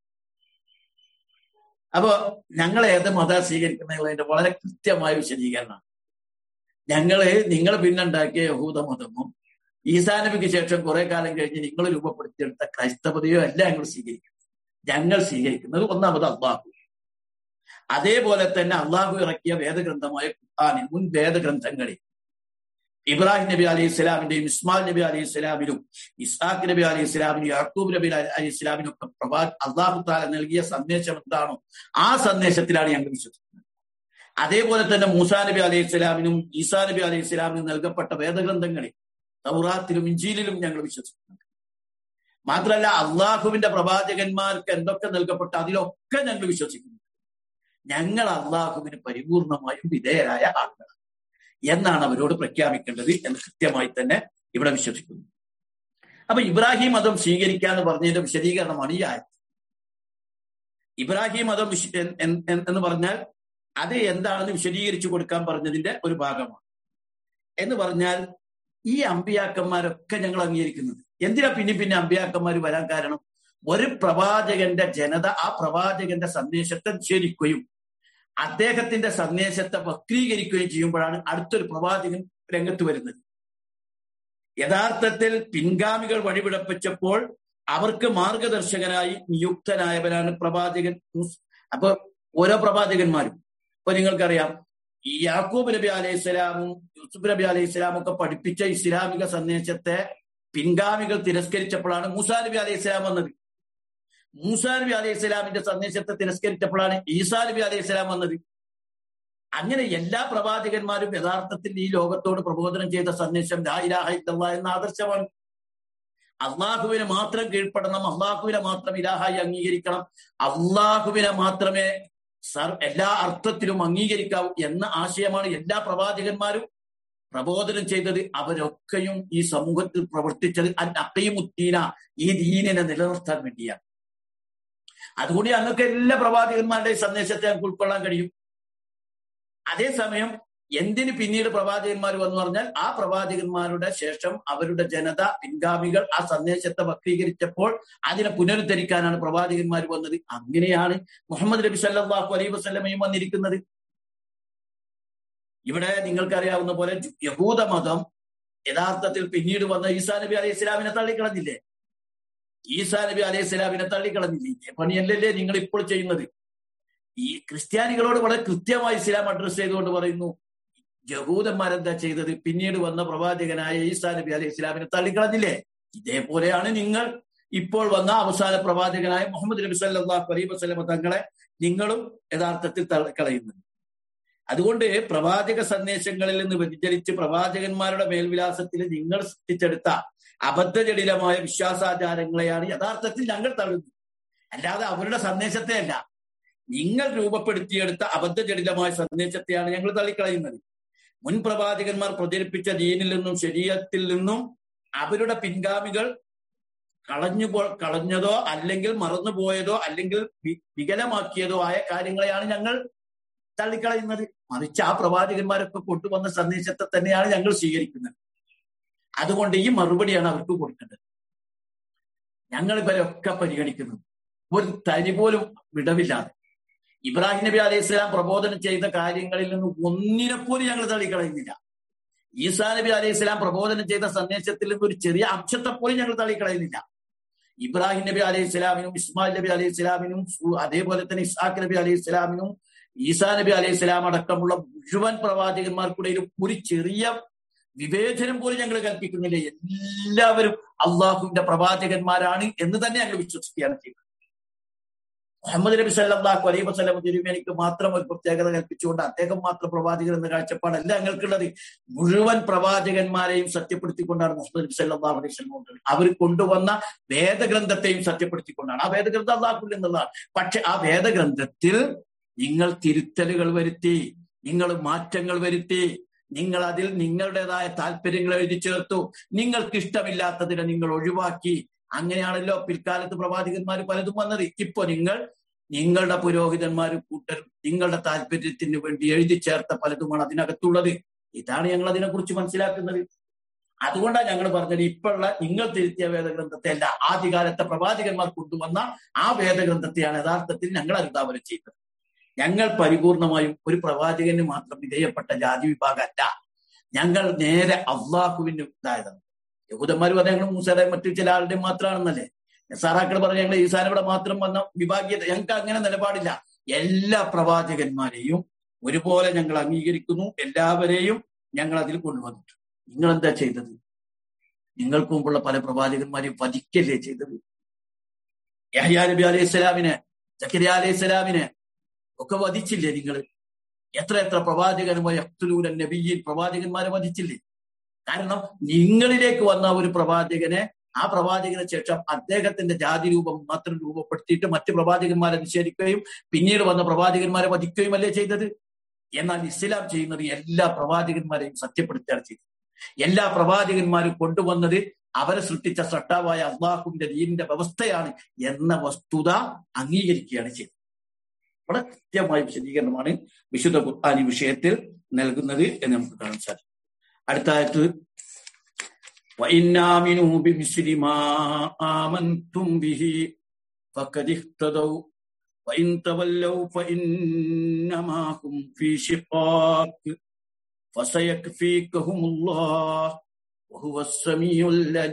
അപ്പോ ഞങ്ങൾ ഏത് മത സ്വീകരിക്കുന്നതിന്റെ വളരെ കൃത്യമായ വിശദീകരണമാണ് ഞങ്ങള് നിങ്ങൾ പിന്നുണ്ടാക്കിയ യഹൂദ മതമോ ഈസാ നബിക്ക് ശേഷം കുറെ കാലം കഴിഞ്ഞ് നിങ്ങൾ രൂപപ്പെടുത്തിയെടുത്ത ക്രൈസ്തവതയോ അല്ല ഞങ്ങൾ സ്വീകരിക്കുന്നത് ഞങ്ങൾ സ്വീകരിക്കുന്നത് ഒന്നാമത് അള്ളാഹു അതേപോലെ തന്നെ അള്ളാഹു ഇറക്കിയ വേദഗ്രന്ഥമായ ഖുർആാനിൽ മുൻ വേദഗ്രന്ഥങ്ങളിൽ ഇബ്രാഹിം നബി അലൈഹി ഇസ്ലാമിന്റെയും ഇസ്മാൽ നബി അലൈഹി ഇസ്ലാമിലും ഇസ്ഹാഖ് നബി അലൈഹി ഇസ്ലാമിനും യാക്കൂബ് നബി അലൈഹി ഇസ്ലാമിനും ഒക്കെ പ്രവാ അള്ളാഹു താല നൽകിയ സന്ദേശം എന്താണോ ആ സന്ദേശത്തിലാണ് ഞങ്ങൾ വിശ്വസിക്കുന്നത് അതേപോലെ തന്നെ മൂസാ നബി അലൈഹി ഇസ്ലാമിനും ഈസാ നബി അലൈഹി ഇസ്ലാമിനും നൽകപ്പെട്ട വേദഗ്രന്ഥങ്ങളിൽ തൗറാത്തിലും ഇഞ്ചിയിലും ഞങ്ങൾ വിശ്വസിക്കുന്നുണ്ട് മാത്രമല്ല അള്ളാഹുവിന്റെ പ്രവാചകന്മാർക്ക് എന്തൊക്കെ നൽകപ്പെട്ട അതിലൊക്കെ ഞങ്ങൾ വിശ്വസിക്കുന്നു ഞങ്ങൾ അള്ളാഹുവിന് പരിപൂർണമായും വിധേയരായ ആളുകളാണ് എന്നാണ് അവരോട് പ്രഖ്യാപിക്കേണ്ടത് എന്ന് കൃത്യമായി തന്നെ ഇവിടെ വിശ്വസിക്കുന്നു അപ്പൊ ഇബ്രാഹിം മതം സ്വീകരിക്കുക എന്ന് പറഞ്ഞതിന്റെ വിശദീകരണമാണ് ഈ ആയത് ഇബ്രാഹിം മതം എന്ന് പറഞ്ഞാൽ അത് എന്താണെന്ന് വിശദീകരിച്ചു കൊടുക്കാൻ പറഞ്ഞതിന്റെ ഒരു ഭാഗമാണ് എന്ന് പറഞ്ഞാൽ ഈ അമ്പിയാക്കന്മാരൊക്കെ ഞങ്ങൾ അംഗീകരിക്കുന്നത് എന്തിനാ പിന്നെ പിന്നെ അമ്പിയാക്കന്മാർ വരാൻ കാരണം ഒരു പ്രവാചകന്റെ ജനത ആ പ്രവാചകന്റെ സന്ദേശത്തെ നിഷേധിക്കുകയും അദ്ദേഹത്തിന്റെ സന്ദേശത്തെ വക്രീകരിക്കുകയും ചെയ്യുമ്പോഴാണ് അടുത്തൊരു പ്രവാചകൻ രംഗത്ത് വരുന്നത് യഥാർത്ഥത്തിൽ പിൻഗാമികൾ വഴിപിടപ്പിച്ചപ്പോൾ അവർക്ക് മാർഗദർശകനായി നിയുക്തനായവരാണ് പ്രവാചകൻ അപ്പൊ ഓരോ പ്രവാചകന്മാരും ഇപ്പൊ നിങ്ങൾക്കറിയാം ഈ യാക്കൂബ് നബി അലൈഹി സ്വലാമും യൂസുഫ് നബി അലൈഹി സ്വലാമും ഒക്കെ പഠിപ്പിച്ച ഇസ്ലാമിക സന്ദേശത്തെ പിൻഗാമികൾ തിരസ്കരിച്ചപ്പോഴാണ് മൂസാ നബി അലൈഹി സ്വലാം വന്നത് മൂസാ നബി അലൈഹി സ്വലാമിന്റെ സന്ദേശത്തെ തിരസ്കരിച്ചപ്പോഴാണ് ഈസാ നബി അലൈഹി സ്വലാം വന്നത് അങ്ങനെ എല്ലാ പ്രവാചകന്മാരും യഥാർത്ഥത്തിൽ ഈ ലോകത്തോട് പ്രബോധനം ചെയ്ത സന്ദേശം ലാ ഇലാഹ ഇല്ലല്ലാഹ് എന്ന ആദർശമാണ് അള്ളാഹുവിനെ മാത്രം കീഴ്പ്പെടണം അള്ളാഹുവിനെ മാത്രം ഇലാഹായി അംഗീകരിക്കണം അള്ളാഹുവിനെ മാത്രമേ സർ എല്ലാ അർത്ഥത്തിലും അംഗീകരിക്കാവൂ എന്ന ആശയമാണ് എല്ലാ പ്രവാചകന്മാരും പ്രബോധനം ചെയ്തത് അവരൊക്കെയും ഈ സമൂഹത്തിൽ പ്രവർത്തിച്ചത് അക്കയുമുത്തീന ഈ ദീനിനെ നിലനിർത്താൻ വേണ്ടിയാണ് അതുകൊണ്ട് ഞങ്ങൾക്ക് എല്ലാ പ്രവാചകന്മാരുടെ സന്ദേശത്തെ ഞങ്ങൾക്ക് ഉൾക്കൊള്ളാൻ കഴിയും അതേസമയം എന്തിന് പിന്നീട് പ്രവാചകന്മാർ വന്നു പറഞ്ഞാൽ ആ പ്രവാചകന്മാരുടെ ശേഷം അവരുടെ ജനത പിൻഗാമികൾ ആ സന്ദേശത്തെ വക്രീകരിച്ചപ്പോൾ അതിനെ പുനരുദ്ധരിക്കാനാണ് പ്രവാചകന്മാർ വന്നത് അങ്ങനെയാണ് മുഹമ്മദ് നബി സല്ലാഹു അലൈ വസ്ലമയും വന്നിരിക്കുന്നത് ഇവിടെ നിങ്ങൾക്കറിയാവുന്ന പോലെ യഹൂദ മതം യഥാർത്ഥത്തിൽ പിന്നീട് വന്ന ഈസാ നബി അലൈഹി ഇസ്ലാമിനെ തള്ളിക്കളഞ്ഞില്ലേ ഈസാ നബി അലൈഹി ഇസ്ലാമിനെ തള്ളിക്കളഞ്ഞില്ലേ പണിയല്ലല്ലേ നിങ്ങൾ ഇപ്പോൾ ചെയ്യുന്നത് ഈ ക്രിസ്ത്യാനികളോട് വളരെ കൃത്യമായി ഇസ്ലാം അഡ്രസ് ചെയ്തുകൊണ്ട് പറയുന്നു യഹൂദന്മാരെന്താ ചെയ്തത് പിന്നീട് വന്ന പ്രവാചകനായ ഈസാ നബി അലൈഹി ഇസ്ലാമിനെ തള്ളിക്കളഞ്ഞില്ലേ ഇതേപോലെയാണ് നിങ്ങൾ ഇപ്പോൾ വന്ന അവസാന പ്രവാചകനായ മുഹമ്മദ് നബി സല്ലാഹു അലൈഹി വസ്ലമ തങ്ങളെ നിങ്ങളും യഥാർത്ഥത്തിൽ തള്ളിക്കളയുന്നത് അതുകൊണ്ട് പ്രവാചക സന്ദേശങ്ങളിൽ നിന്ന് വ്യതിചലിച്ച് പ്രവാചകന്മാരുടെ മേൽവിലാസത്തിൽ നിങ്ങൾ സൃഷ്ടിച്ചെടുത്ത അബദ്ധജടിലമായ വിശ്വാസാചാരങ്ങളെയാണ് യഥാർത്ഥത്തിൽ ഞങ്ങൾ തള്ളുന്നത് അല്ലാതെ അവരുടെ സന്ദേശത്തെ അല്ല നിങ്ങൾ രൂപപ്പെടുത്തിയെടുത്ത അബദ്ധജടിലമായ സന്ദേശത്തെയാണ് ഞങ്ങൾ തള്ളിക്കളയുന്നത് മുൻ പ്രവാചകന്മാർ പ്രചരിപ്പിച്ച ദീനിൽ നിന്നും ശരീരത്തിൽ നിന്നും അവരുടെ പിൻഗാമികൾ കളഞ്ഞു പോ കളഞ്ഞതോ അല്ലെങ്കിൽ മറന്നുപോയതോ അല്ലെങ്കിൽ വികലമാക്കിയതോ ആയ കാര്യങ്ങളെയാണ് ഞങ്ങൾ തള്ളിക്കളയുന്നത് മറിച്ച് ആ പ്രവാചകന്മാരൊക്കെ കൊണ്ടുവന്ന സന്ദേശത്തെ തന്നെയാണ് ഞങ്ങൾ സ്വീകരിക്കുന്നത് അതുകൊണ്ട് ഈ മറുപടിയാണ് അവർക്ക് കൊടുക്കേണ്ടത് ഞങ്ങൾ ഇവരൊക്കെ പരിഗണിക്കുന്നു ഒരു തരി പോലും വിടവില്ലാതെ ഇബ്രാഹിം നബി അലൈഹി സ്വലാം പ്രബോധനം ചെയ്ത കാര്യങ്ങളിൽ നിന്ന് ഒന്നിനെ പോലും ഞങ്ങൾ തള്ളിക്കളയുന്നില്ല ഈസാ നബി അലൈഹി സ്വലാം പ്രബോധനം ചെയ്ത സന്ദേശത്തിൽ നിന്ന് ഒരു ചെറിയ അംശത്തെ പോലും ഞങ്ങൾ തള്ളിക്കളയുന്നില്ല ഇബ്രാഹിം നബി അലൈഹി സ്വലാമിനും ഇസ്മായിൽ നബി അലൈഹി സ്വലാമിനും അതേപോലെ തന്നെ ഇസ്ഹാഖ് നബി അലൈഹി സ്വലാമിനും ഈസാ നബി അലൈഹി സ്വലാം അടക്കമുള്ള മുഴുവൻ പ്രവാചകന്മാർക്കിടയിലും ഒരു ചെറിയ വിവേചനം പോലും ഞങ്ങൾ കൽപ്പിക്കുന്നില്ല എല്ലാവരും അള്ളാഹുവിന്റെ പ്രവാചകന്മാരാണ് എന്ന് തന്നെ ഞങ്ങൾ വിശ്വസിക്കുകയാണ് ചെയ്യുന്നത് മുഹമ്മദ് നബി സല്ലാഹു അലൈഹി വസ്ലം തിരുമേനിക്ക് മാത്രം ഒരു പ്രത്യേകത കൽപ്പിച്ചുകൊണ്ട് അദ്ദേഹം മാത്രം പ്രവാചകൻ എന്ന കാഴ്ചപ്പാടല്ല ഞങ്ങൾക്കുള്ളത് മുഴുവൻ പ്രവാചകന്മാരെയും സത്യപ്പെടുത്തിക്കൊണ്ടാണ് മുഹമ്മദ് നബി സല്ലാഹു അലൈഹി സ്വലം അവർ കൊണ്ടുവന്ന വേദഗ്രന്ഥത്തെയും സത്യപ്പെടുത്തിക്കൊണ്ടാണ് ആ വേദഗ്രന്ഥം അള്ളാഹുൽ എന്നുള്ളതാണ് പക്ഷെ ആ വേദഗ്രന്ഥത്തിൽ നിങ്ങൾ തിരുത്തലുകൾ വരുത്തി നിങ്ങൾ മാറ്റങ്ങൾ വരുത്തി നിങ്ങൾ അതിൽ നിങ്ങളുടേതായ താല്പര്യങ്ങൾ എഴുതി ചേർത്തു നിങ്ങൾക്ക് ഇഷ്ടമില്ലാത്തതിനെ നിങ്ങൾ ഒഴിവാക്കി അങ്ങനെയാണല്ലോ പിൽക്കാലത്ത് പ്രവാചകന്മാർ പലതും വന്നത് ഇപ്പൊ നിങ്ങൾ നിങ്ങളുടെ പുരോഹിതന്മാർ കൂട്ടരും നിങ്ങളുടെ താല്പര്യത്തിന് വേണ്ടി എഴുതി ചേർത്ത പലതുമാണ് അതിനകത്തുള്ളത് ഇതാണ് ഞങ്ങൾ അതിനെക്കുറിച്ച് മനസ്സിലാക്കുന്നത് അതുകൊണ്ടാണ് ഞങ്ങൾ പറഞ്ഞത് ഇപ്പോഴുള്ള നിങ്ങൾ തിരുത്തിയ വേദഗ്രന്ഥത്തെ അല്ല ആദ്യകാലത്തെ പ്രവാചകന്മാർ കൊണ്ടുവന്ന ആ വേദഗ്രന്ഥത്തെയാണ് യഥാർത്ഥത്തിൽ ഞങ്ങൾ അനുധാപനം ചെയ്തത് ഞങ്ങൾ പരിപൂർണമായും ഒരു പ്രവാചകന് മാത്രം വിധേയപ്പെട്ട ജാതി വിഭാഗമല്ല ഞങ്ങൾ നേരെ അള്ളാഹുവിന് ഇതായതാണ് യഹൂദന്മാർ പറഞ്ഞ ഞങ്ങൾ മൂസയുടെ മറ്റു ചില ആളുടെ മാത്രമാണെന്നല്ലേ സാറാക്കൾ പറഞ്ഞ ഞങ്ങൾ ഈസാനവിടെ മാത്രം വന്ന വിഭാഗീയത ഞങ്ങൾക്ക് അങ്ങനെ നിലപാടില്ല എല്ലാ പ്രവാചകന്മാരെയും ഒരുപോലെ ഞങ്ങൾ അംഗീകരിക്കുന്നു എല്ലാവരെയും ഞങ്ങൾ അതിൽ കൊണ്ടുവന്നിട്ടു നിങ്ങൾ എന്താ ചെയ്തത് നിങ്ങൾക്ക് മുമ്പുള്ള പല പ്രവാചകന്മാരെയും വധിക്കല്ലേ ചെയ്തത് യഹ്യാ നബി അലൈഹി സ്വലാമിനെ ജക്കരിയ അലൈഹി സ്വലാമിനെ ഒക്കെ വധിച്ചില്ലേ നിങ്ങൾ എത്ര എത്ര പ്രവാചകന്മാരെ അക്തുലൂരൻ നബിയിൽ പ്രവാചകന്മാരെ വധിച്ചില്ലേ കാരണം നിങ്ങളിലേക്ക് വന്ന ഒരു പ്രവാചകനെ ആ പ്രവാചകന് ശേഷം അദ്ദേഹത്തിന്റെ ജാതി രൂപം മാത്രം രൂപപ്പെടുത്തിയിട്ട് മറ്റു പ്രവാചകന്മാരെ നിഷേധിക്കുകയും പിന്നീട് വന്ന പ്രവാചകന്മാരെ വധിക്കുകയും അല്ലേ ചെയ്തത് എന്നാൽ ഇസ്ലാം ചെയ്യുന്നത് എല്ലാ പ്രവാചകന്മാരെയും സത്യപ്പെടുത്തുകയാണ് ചെയ്തത് എല്ലാ പ്രവാചകന്മാരും കൊണ്ടുവന്നത് അവരെ സൃഷ്ടിച്ച സട്ടാവായ അള്ളാഹുവിന്റെ ദീനിന്റെ വ്യവസ്ഥയാണ് എന്ന വസ്തുത അംഗീകരിക്കുകയാണ് ചെയ്തത് വളരെ കൃത്യമായ വിശദീകരണമാണ് വിശുദ്ധ ഖുർആാനി വിഷയത്തിൽ നൽകുന്നത് എന്ന് നമുക്ക് കാണാൻ സാധിക്കും അടുത്ത ആയത്ത് وإن آمنوا بمثل ما آمنتم به فقد اهتدوا وإن تولوا فإنما هم في شقاق فسيكفيكهم الله وهو السميع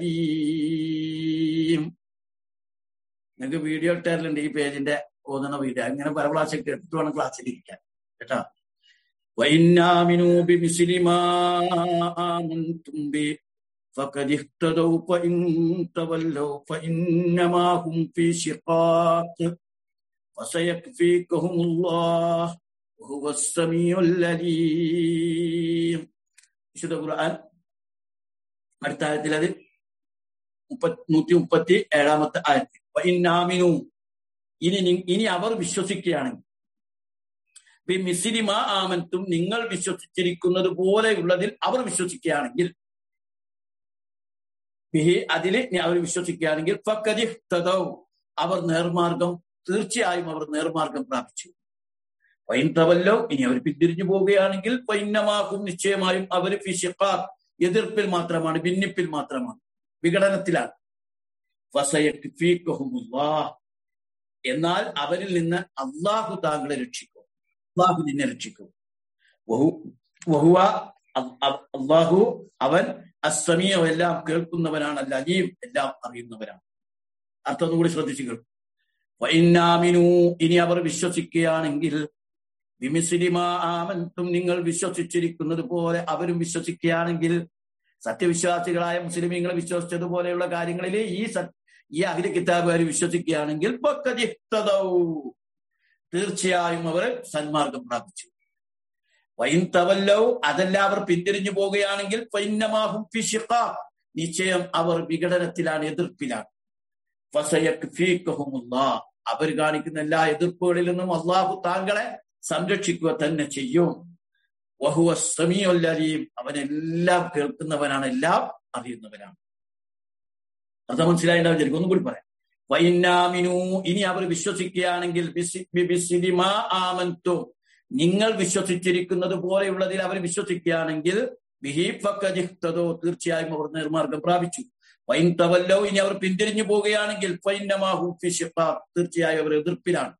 العليم നിങ്ങൾക്ക് വീഡിയോ ഇട്ടാറുണ്ട് ഈ പേജിന്റെ ഓതുന്ന വീഡിയോ അങ്ങനെ പല ക്ലാസ്സൊക്കെ എടുത്തിട്ട് വേണം ക്ലാസ്സിൽ ഇരിക്കാൻ കേട്ടോ വൈന്നാമിനു ബിമിസ്ലി മാ ആമൻതും ബി فقد اهتدوا فإن تولوا فإنما هم في شقاق فسيكفيكهم الله وهو السميع العليم വിശുദ്ധ ഖുർആൻ അടുത്ത ആയത്തിൽ അത് നൂറ്റി മുപ്പത്തി ഏഴാമത്തെ ആയത്തിൽ ഇന്നാമിനു ഇനി ഇനി അവർ വിശ്വസിക്കുകയാണെങ്കിൽ മിസിലിമ ആമൻത്തും നിങ്ങൾ വിശ്വസിച്ചിരിക്കുന്നത് പോലെയുള്ളതിൽ അവർ വിശ്വസിക്കുകയാണെങ്കിൽ ബിഹി അതില് അവർ വിശ്വസിക്കുകയാണെങ്കിൽ ഫക്കതിഹ്തദൗ അവർ നേർമാർഗം തീർച്ചയായും അവർ നേർമാർഗം പ്രാപിച്ചു വൈൻതവല്ലോ ഇനി അവർ പിന്തിരിഞ്ഞു പോവുകയാണെങ്കിൽ പൈന്നമാക്കും നിശ്ചയമായും അവർ ഫിഷിഖാർ എതിർപ്പിൽ മാത്രമാണ് ഭിന്നിപ്പിൽ മാത്രമാണ് വിഘടനത്തിലാണ് എന്നാൽ അവരിൽ നിന്ന് അള്ളാഹു താങ്കളെ രക്ഷിക്കും അള്ളാഹു നിന്നെ രക്ഷിക്കും അള്ളാഹു അവൻ അസമിയോ എല്ലാം കേൾക്കുന്നവനാണ് അല്ലീം എല്ലാം അറിയുന്നവനാണ് അർത്ഥം കൂടി ശ്രദ്ധിച്ചു കേൾക്കും വൈന്നാമിനു ഇനി അവർ വിശ്വസിക്കുകയാണെങ്കിൽ ആമന്തും നിങ്ങൾ വിശ്വസിച്ചിരിക്കുന്നത് പോലെ അവരും വിശ്വസിക്കുകയാണെങ്കിൽ സത്യവിശ്വാസികളായ മുസ്ലിമീങ്ങൾ വിശ്വസിച്ചതുപോലെയുള്ള കാര്യങ്ങളിൽ ഈ ഈ അഖില കിതാബുകാർ വിശ്വസിക്കുകയാണെങ്കിൽ തീർച്ചയായും അവർ സന്മാർഗം പ്രാപിച്ചു വൈൻ തവല്ലൗ അതല്ല അവർ പിന്തിരിഞ്ഞു പോവുകയാണെങ്കിൽ പൈന്നമാഹും നിശ്ചയം അവർ വിഘടനത്തിലാണ് എതിർപ്പിലാണ് അവർ കാണിക്കുന്ന എല്ലാ എതിർപ്പുകളിൽ നിന്നും അള്ളാഹു താങ്കളെ സംരക്ഷിക്കുക തന്നെ ചെയ്യും വഹുവ സമീയൊല്ലരിയും അവനെല്ലാം കേൾക്കുന്നവനാണ് എല്ലാം അറിയുന്നവനാണ് അത് മനസ്സിലായിട്ടുണ്ടാവും ശരിക്കും ഒന്നും കൂടി പറയാം വൈന്നാമിനു ഇനി അവർ വിശ്വസിക്കുകയാണെങ്കിൽ ആമന്തു നിങ്ങൾ വിശ്വസിച്ചിരിക്കുന്നത് പോലെയുള്ളതിൽ അവർ വിശ്വസിക്കുകയാണെങ്കിൽ ബിഹീഫക്കജിഹ്തതോ തീർച്ചയായും അവർ നിർമാർഗം പ്രാപിച്ചു വൈൻ തവല്ലോ ഇനി അവർ പിന്തിരിഞ്ഞു പോവുകയാണെങ്കിൽ തീർച്ചയായും അവർ എതിർപ്പിലാണ്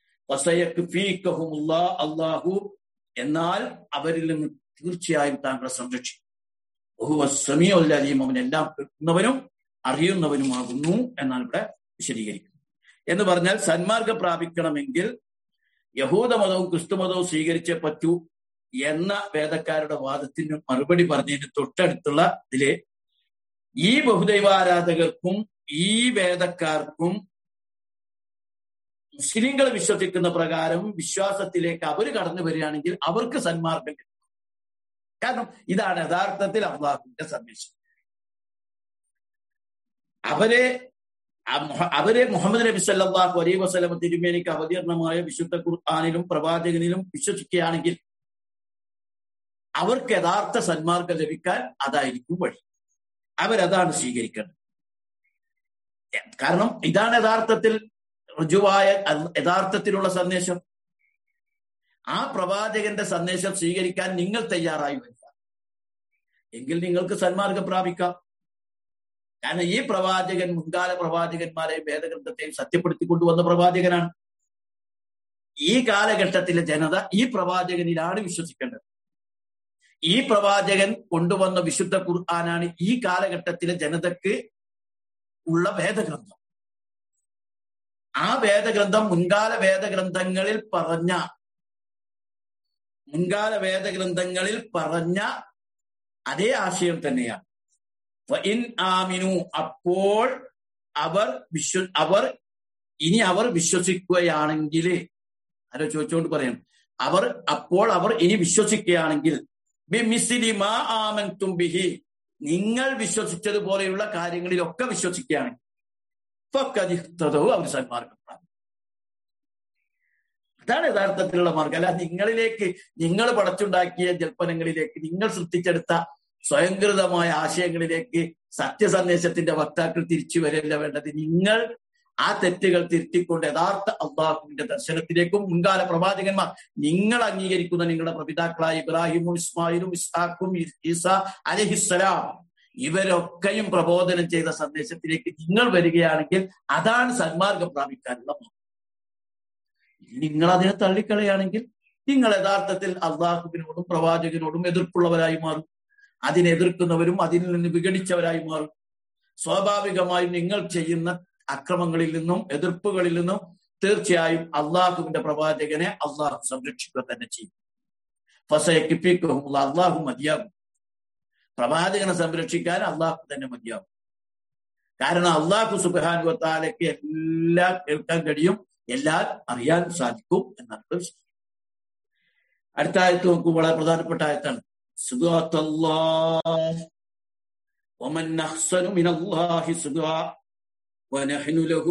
അള്ളാഹു എന്നാൽ അവരിൽ നിന്ന് തീർച്ചയായും താങ്കളെ സംരക്ഷിക്കും ബഹുവസമിയൊല്ലീം അവൻ എല്ലാം കേൾക്കുന്നവനും അറിയുന്നവനുമാകുന്നു എന്നാണ് ഇവിടെ വിശദീകരിക്കുന്നത് എന്ന് പറഞ്ഞാൽ സന്മാർഗം പ്രാപിക്കണമെങ്കിൽ യഹൂദ മതവും ക്രിസ്തുമതവും സ്വീകരിച്ചേ പറ്റൂ എന്ന വേദക്കാരുടെ വാദത്തിന് മറുപടി പറഞ്ഞതിന് തൊട്ടടുത്തുള്ള ഇതില് ഈ ബഹുദൈവാരാധകർക്കും ഈ വേദക്കാർക്കും മുസ്ലിങ്ങൾ വിശ്വസിക്കുന്ന പ്രകാരം വിശ്വാസത്തിലേക്ക് അവർ കടന്നു വരികയാണെങ്കിൽ അവർക്ക് സന്മാർഗം കിട്ടും കാരണം ഇതാണ് യഥാർത്ഥത്തിൽ അള്ളാഹുവിന്റെ സന്ദേശം അവരെ അവരെ മുഹമ്മദ് നബി സല്ലാഹു അലൈ വസ്ലമ തിരുമേനിക്ക് അവതീർണമായ വിശുദ്ധ ഖുർആാനിലും പ്രവാചകനിലും വിശ്വസിക്കുകയാണെങ്കിൽ അവർക്ക് യഥാർത്ഥ സന്മാർഗം ലഭിക്കാൻ അതായിരിക്കും വഴി അവരതാണ് സ്വീകരിക്കേണ്ടത് കാരണം ഇതാണ് യഥാർത്ഥത്തിൽ ഋജുവായ യഥാർത്ഥത്തിലുള്ള സന്ദേശം ആ പ്രവാചകന്റെ സന്ദേശം സ്വീകരിക്കാൻ നിങ്ങൾ തയ്യാറായി വരിക എങ്കിൽ നിങ്ങൾക്ക് സന്മാർഗം പ്രാപിക്കാം കാരണം ഈ പ്രവാചകൻ മുൻകാല പ്രവാചകന്മാരെ വേദഗ്രന്ഥത്തെയും സത്യപ്പെടുത്തിക്കൊണ്ടുവന്ന പ്രവാചകനാണ് ഈ കാലഘട്ടത്തിലെ ജനത ഈ പ്രവാചകനിലാണ് വിശ്വസിക്കേണ്ടത് ഈ പ്രവാചകൻ കൊണ്ടുവന്ന വിശുദ്ധ ഖുർആനാണ് ഈ കാലഘട്ടത്തിലെ ജനതക്ക് ഉള്ള വേദഗ്രന്ഥം ആ വേദഗ്രന്ഥം മുൻകാല വേദഗ്രന്ഥങ്ങളിൽ പറഞ്ഞ മുൻകാല വേദഗ്രന്ഥങ്ങളിൽ പറഞ്ഞ അതേ ആശയം തന്നെയാണ് ഇൻ ആമിനു അപ്പോൾ അവർ വിശ്വ അവർ ഇനി അവർ വിശ്വസിക്കുകയാണെങ്കിൽ ആരോ ചോദിച്ചുകൊണ്ട് പറയണം അവർ അപ്പോൾ അവർ ഇനി വിശ്വസിക്കുകയാണെങ്കിൽ ബിഹി നിങ്ങൾ വിശ്വസിച്ചതുപോലെയുള്ള കാര്യങ്ങളിലൊക്കെ വിശ്വസിക്കുകയാണെങ്കിൽ അവർ സന്മാർഗം അതാണ് യഥാർത്ഥത്തിലുള്ള മാർഗം അല്ല നിങ്ങളിലേക്ക് നിങ്ങൾ പടച്ചുണ്ടാക്കിയ ജൽപ്പനങ്ങളിലേക്ക് നിങ്ങൾ സൃഷ്ടിച്ചെടുത്ത സ്വയംകൃതമായ ആശയങ്ങളിലേക്ക് സത്യസന്ദേശത്തിന്റെ വക്താക്കൾ തിരിച്ചു വരില്ല വേണ്ടത് നിങ്ങൾ ആ തെറ്റുകൾ തിരുത്തിക്കൊണ്ട് യഥാർത്ഥ അള്ളാഹുവിന്റെ ദർശനത്തിലേക്കും മുൻകാല പ്രവാചകന്മാർ നിങ്ങൾ അംഗീകരിക്കുന്ന നിങ്ങളുടെ പ്രപിതാക്കളായ ഇബ്രാഹിമും ഇസ്മായിലും ഇസ്ഹാഖും ഈസ അലഹിസ്സലാം ഇവരൊക്കെയും പ്രബോധനം ചെയ്ത സന്ദേശത്തിലേക്ക് നിങ്ങൾ വരികയാണെങ്കിൽ അതാണ് സന്മാർഗം പ്രാപിക്കാനുള്ള മാർഗം നിങ്ങൾ അതിനെ തള്ളിക്കളയാണെങ്കിൽ നിങ്ങൾ യഥാർത്ഥത്തിൽ അള്ളാഹുവിനോടും പ്രവാചകനോടും എതിർപ്പുള്ളവരായി മാറും അതിനെതിർക്കുന്നവരും അതിൽ നിന്ന് വിഘടിച്ചവരായി മാറും സ്വാഭാവികമായും നിങ്ങൾ ചെയ്യുന്ന അക്രമങ്ങളിൽ നിന്നും എതിർപ്പുകളിൽ നിന്നും തീർച്ചയായും അള്ളാഹുവിന്റെ പ്രവാചകനെ അള്ളാഹു സംരക്ഷിക്കുക തന്നെ ചെയ്യും ഫസയക്കിപ്പിക്കും അള്ളാഹു മതിയാകും പ്രവാചകനെ സംരക്ഷിക്കാൻ അള്ളാഹു തന്നെ മതിയാകും കാരണം അള്ളാഹു സുബാനുവത്താലയ്ക്ക് എല്ലാം കേൾക്കാൻ കഴിയും എല്ലാം അറിയാൻ സാധിക്കും എന്നാണ് വിശ്വാസം അടുത്ത ആയത്ത് നോക്കൂ വളരെ പ്രധാനപ്പെട്ട ആയത്താണ് ومن أحسن من الله صدقا ونحن له